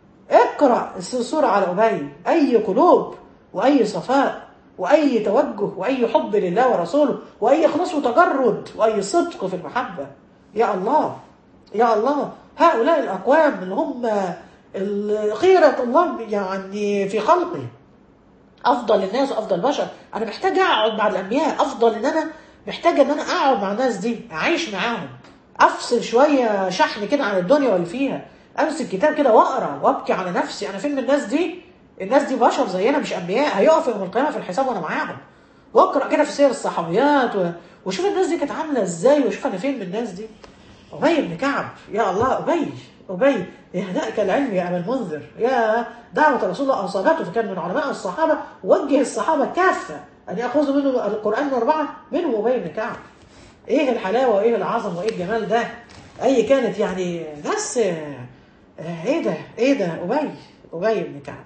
اقرأ السورة على أبي أي قلوب وأي صفاء وأي توجه وأي حب لله ورسوله وأي إخلاص وتجرد وأي صدق في المحبة يا الله يا الله هؤلاء الأقوام اللي هم ال- خيرة الله يعني في خلقه افضل الناس وافضل البشر انا محتاج اقعد مع الانبياء افضل ان انا محتاج ان انا اقعد مع الناس دي اعيش معاهم افصل شويه شحن كده عن الدنيا واللي فيها امسك كتاب كده واقرا وابكي على نفسي انا فين من الناس دي الناس دي بشر زينا مش انبياء هيقفوا يوم القيامه في الحساب وانا معاهم واقرا كده في سير الصحابيات و... وشوف الناس دي كانت عامله ازاي وشوف انا فين من الناس دي ابي بن كعب يا الله ابي ابي يهدأك العلم يا ابا المنذر يا دعوه رسول الله اصابته فكان من علماء الصحابه وجه الصحابه كافه ان ياخذوا منه القران الاربعه منهم ابي بن كعب ايه الحلاوه وايه العظمه وايه الجمال ده اي كانت يعني ناس آه، آه، ايه ده ايه ده ابي ابي بن كعب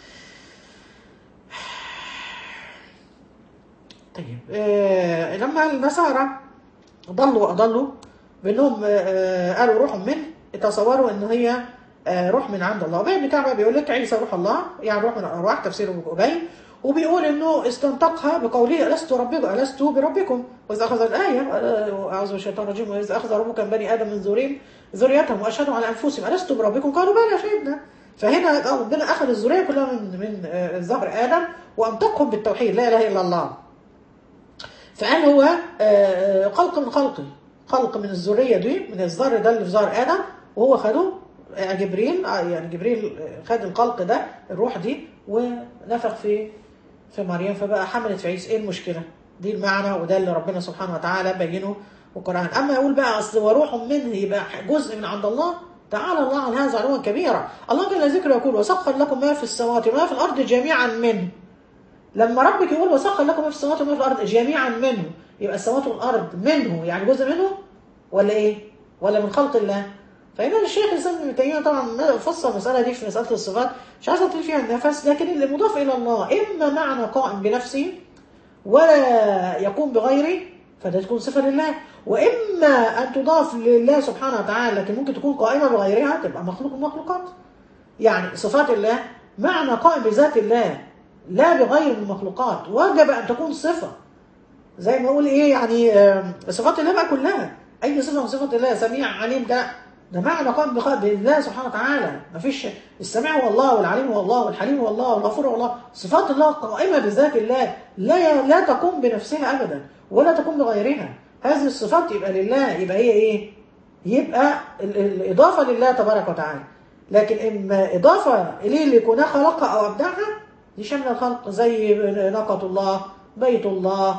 طيب آه لما النصارى ضلوا واضلوا بانهم آه آه، قالوا روح منه تصوروا ان هي آه روح من عند الله ابي بن كعب بيقول لك عيسى روح الله يعني روح من الارواح تفسيره ابي وبيقول انه استنطقها بقوله لست ربكم لست بربكم واذا اخذ الايه آه، اعوذ من الشيطان الرجيم واذا اخذ ربك من بني ادم من ذريهم ذريتهم واشهدوا على انفسهم الست بربكم قالوا بلى شهدنا فهنا ربنا اخذ الذريه كلها من من آه، ظهر ادم وانطقهم بالتوحيد لا اله الا الله فقال هو آه، خلق من خلقي خلق من الذريه دي من الذر ده اللي في ظهر ادم وهو خده آه، جبريل آه، يعني جبريل آه، خد الخلق ده الروح دي ونفخ في في مريم فبقى حملت في عيسى ايه المشكله؟ دي المعنى وده اللي ربنا سبحانه وتعالى بينه والقران اما يقول بقى اصل وروح منه يبقى جزء من عند الله تعالى الله عن هذا علوا كبيرا الله جل ذكره يقول وسخر لكم ما في السماوات وما في الارض جميعا منه لما ربك يقول وسخر لكم ما في السماوات وما في الارض جميعا منه يبقى السماوات والارض منه يعني جزء منه ولا ايه؟ ولا من خلق الله؟ فهنا الشيخ الاسلام ابن تيميه طبعا فصل المساله دي في مساله الصفات مش عايز اطيل فيها النفس لكن اللي مضاف الى الله اما معنى قائم بنفسه ولا يقوم بغيره فده تكون صفه لله واما ان تضاف لله سبحانه وتعالى لكن ممكن تكون قائمه بغيرها تبقى مخلوق من المخلوقات يعني صفات الله معنى قائم بذات الله لا بغير من المخلوقات وجب ان تكون صفه زي ما اقول ايه يعني آم، صفات الله بقى كلها اي صفه من صفات الله سميع عليم ده ده معنى قائم بخ- بالله سبحانه وتعالى مفيش السميع هو الله والعليم هو الله والحليم هو الله والغفور هو الله صفات الله قائمه بذات الله لا لا تقوم بنفسها ابدا ولا تقوم بغيرها هذه الصفات يبقى لله يبقى هي ايه يبقى ال- ال- الاضافه لله تبارك وتعالى لكن اما اضافه اليه ليكون خلقها او ابدعها دي شامله الخلق زي ناقه الله بيت الله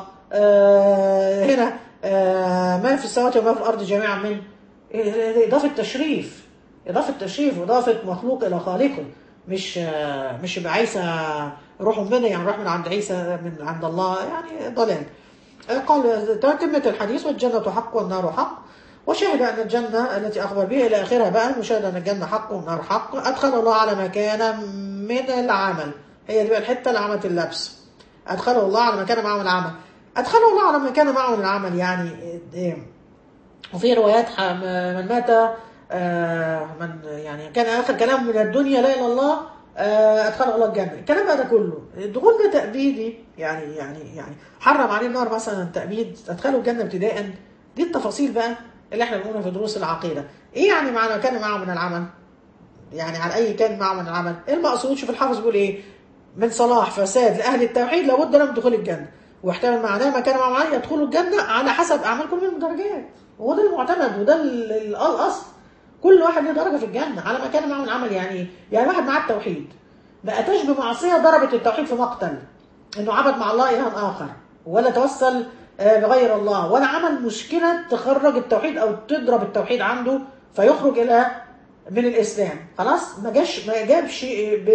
آه هنا آه ما في السماوات وما في الارض جميعا منه إضافة تشريف إضافة تشريف وإضافة مخلوق إلى خالقه مش آه، مش يبقى عيسى روح منه يعني روح من عند عيسى من عند الله يعني ضلال آه، قال تتمة الحديث والجنة حق والنار حق وشهد أن الجنة التي أخبر بها إلى آخرها بقى المشاهد أن الجنة حق والنار حق أدخل الله على ما كان من العمل هي دي بقى الحتة اللي عملت اللبس أدخله الله على ما كان معه من العمل أدخله الله على ما كان معه من العمل يعني إيه وفي روايات ح- من مات آه، من يعني كان اخر كلام من الدنيا لا اله الا الله آه، ادخله الله الجنه الكلام بقى ده كله الدخول ده تأبيدي يعني يعني يعني حرم عليه النار مثلا تأبيد ادخله الجنه ابتداء دي التفاصيل بقى اللي احنا بنقولها في دروس العقيده ايه يعني معنى كان معه من العمل يعني على اي كان معه من العمل ايه المقصود شوف الحافظ بيقول ايه من صلاح فساد لاهل التوحيد لابد لهم دخول الجنه واحتمل معناه ما كان معه عمل يدخلوا الجنه على حسب اعمال كل من درجات وهو ده المعتمد وده ال- ال- الاصل كل واحد له درجه في الجنه على ما كان معه من العمل يعني ايه؟ يعني واحد معاه التوحيد ما اتاش بمعصيه ضربت التوحيد في مقتل انه عبد مع الله الها اخر ولا توسل آه، بغير الله ولا عمل مشكله تخرج التوحيد او تضرب التوحيد عنده فيخرج الى من الاسلام خلاص ما جاش ما جابش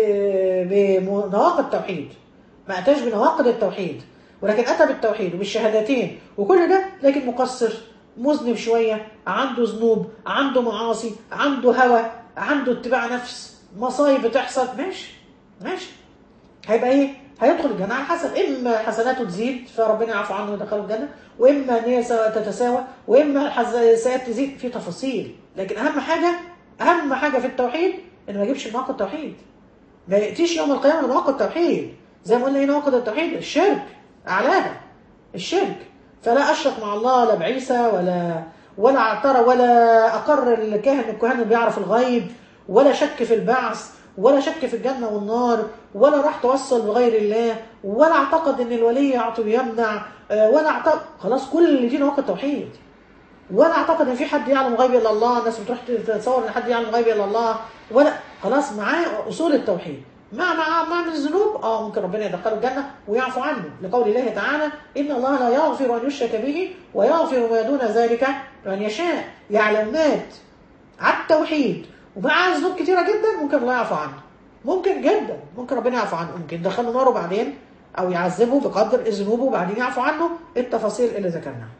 ب- بنواقض التوحيد ما اتاش بنواقض التوحيد ولكن اتى بالتوحيد وبالشهادتين وكل ده لكن مقصر مذنب شويه عنده ذنوب عنده معاصي عنده هوى عنده اتباع نفس مصايب بتحصل ماشي ماشي هيبقى ايه؟ هيدخل الجنة على حسب اما حسناته تزيد فربنا يعفو عنه ويدخله الجنة واما ان هي سوا- تتساوى واما الحز- السيئات تزيد في تفاصيل لكن اهم حاجة اهم حاجة في التوحيد ان ما يجيبش نواقض التوحيد ما ياتيش يوم القيامة بنواقض التوحيد زي ما قلنا ايه نواقض التوحيد الشرك اعلاها الشرك فلا اشرك مع الله لا بعيسى ولا ولا اعترى ولا اقر الكاهن الكهان اللي بيعرف الغيب ولا شك في البعث ولا شك في الجنة والنار ولا راح توصل بغير الله ولا اعتقد ان الولي يعطي ويمنع آه، ولا اعتقد خلاص كل اللي دي نواقض توحيد ولا اعتقد ان في حد يعلم غيب الا الله الناس بتروح تتصور ان حد يعلم غيب الا الله ولا خلاص معاه اصول التوحيد مع مع مع من الذنوب اه ممكن ربنا يدخله الجنه ويعفو عنه لقول الله تعالى ان الله لا يغفر ان يشرك به ويغفر ما دون ذلك من يشاء يعلم مات على التوحيد ومع ذنوب كتيره جدا ممكن الله يعفو عنه ممكن جدا ممكن ربنا يعفو عنه ممكن يدخله نار وبعدين او يعذبه بقدر ذنوبه وبعدين يعفو عنه التفاصيل اللي ذكرناها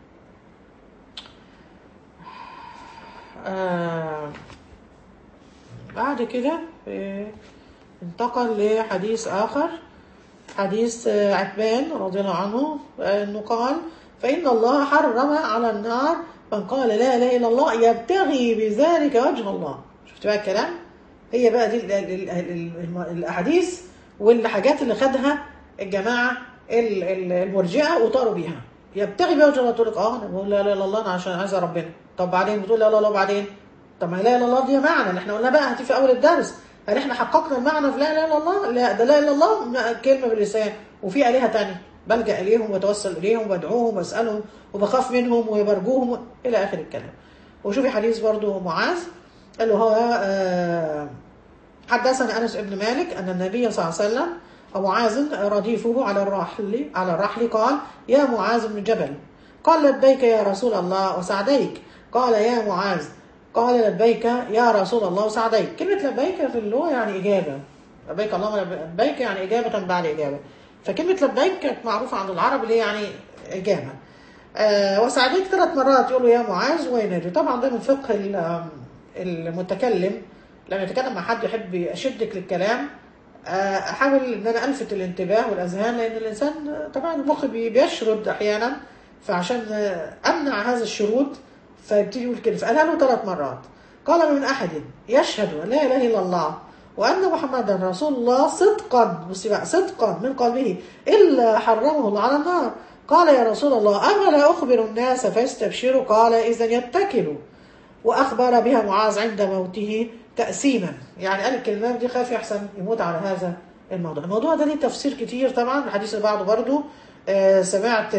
آه بعد كده آه، انتقل لحديث آخر حديث آه، عتبان رضي الله عنه آه، انه قال فإن الله حرم على النار من قال لا إله إلا الله يبتغي بذلك وجه الله شفت بقى الكلام هي بقى دي ال- ال- ال- ال- الأحاديث والحاجات اللي خدها الجماعة ال- ال- المرجئة وطاروا بيها يبتغي بها وجه الله تقول لك اه انا بقول لا اله الا الله انا عشان عايز ربنا طب بعدين بتقول لا اله الا الله بعدين طب ما لا اله الا الله دي معنى اللي احنا قلنا بقى هتي في اول الدرس هل احنا حققنا المعنى في لا اله الا الله لا ده لا اله الا الله م- كلمه باللسان وفي الهه تانية بلجا اليهم واتوسل اليهم وادعوهم واسالهم وبخاف منهم وبرجوهم الى اخر الكلام وشوفي حديث برضو معاذ قال له هو آه حدثنا انس بن مالك ان النبي صلى الله عليه وسلم ومعاذ رديفه على الرحل على الرحل قال يا معاذ بن جبل قال لبيك يا رسول الله وسعديك قال يا معاذ قال لبيك يا رسول الله وسعديك كلمة لبيك في اللغة يعني إجابة لبيك اللهم لبيك يعني إجابة بعد إجابة فكلمة لبيك كانت معروفة عند العرب اللي هي يعني إجابة آه وسعديك ثلاث مرات يقولوا يا معاذ وينادي طبعا ده من فقه ال- المتكلم لما يتكلم مع حد يحب يشدك للكلام آه، احاول ان انا الفت الانتباه والاذهان لان الانسان آه، طبعا المخ بي- بيشرد احيانا فعشان آه، امنع هذا الشرود فيبتدي يقول كده فقالها له ثلاث مرات قال من احد يشهد أن لا اله الا الله وان محمدا رسول الله صدقا بصي بقى صدقا من قلبه الا حرمه الله على النار قال يا رسول الله افلا اخبر الناس فيستبشروا قال اذا يتكلوا واخبر بها معاذ عند موته تأسيما يعني قال الكلمات دي خاف يحسن يموت على هذا الموضوع الموضوع ده ليه تفسير كتير طبعا الحديث اللي بعده برضو آه سمعت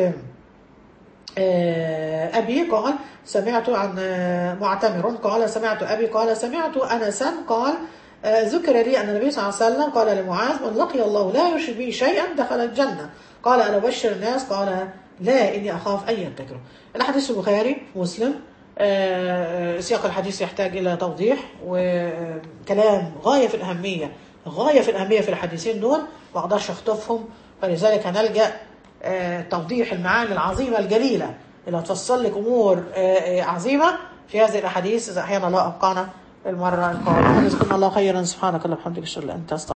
آه أبي قال سمعت عن آه معتمر قال سمعت أبي قال سمعت أنسا قال آه ذكر لي أن النبي صلى الله عليه وسلم قال لمعاذ من لقي الله لا يشرك به شيئا دخل الجنة قال أنا أبشر الناس قال لا إني أخاف أن يتكروا الحديث البخاري مسلم آه، سياق الحديث يحتاج إلى توضيح وكلام غاية في الأهمية غاية في الأهمية في الحديثين دول ما أقدرش أخطفهم فلذلك هنلجأ آه، توضيح المعاني العظيمة الجليلة اللي هتفصل لك أمور آه، آه، عظيمة في هذه الأحاديث إذا أحيانا الله أبقانا المرة القادمة جزاكم الله خيرا سبحانك اللهم وبحمدك أشهد أن لا إله إلا أنت أستغفرك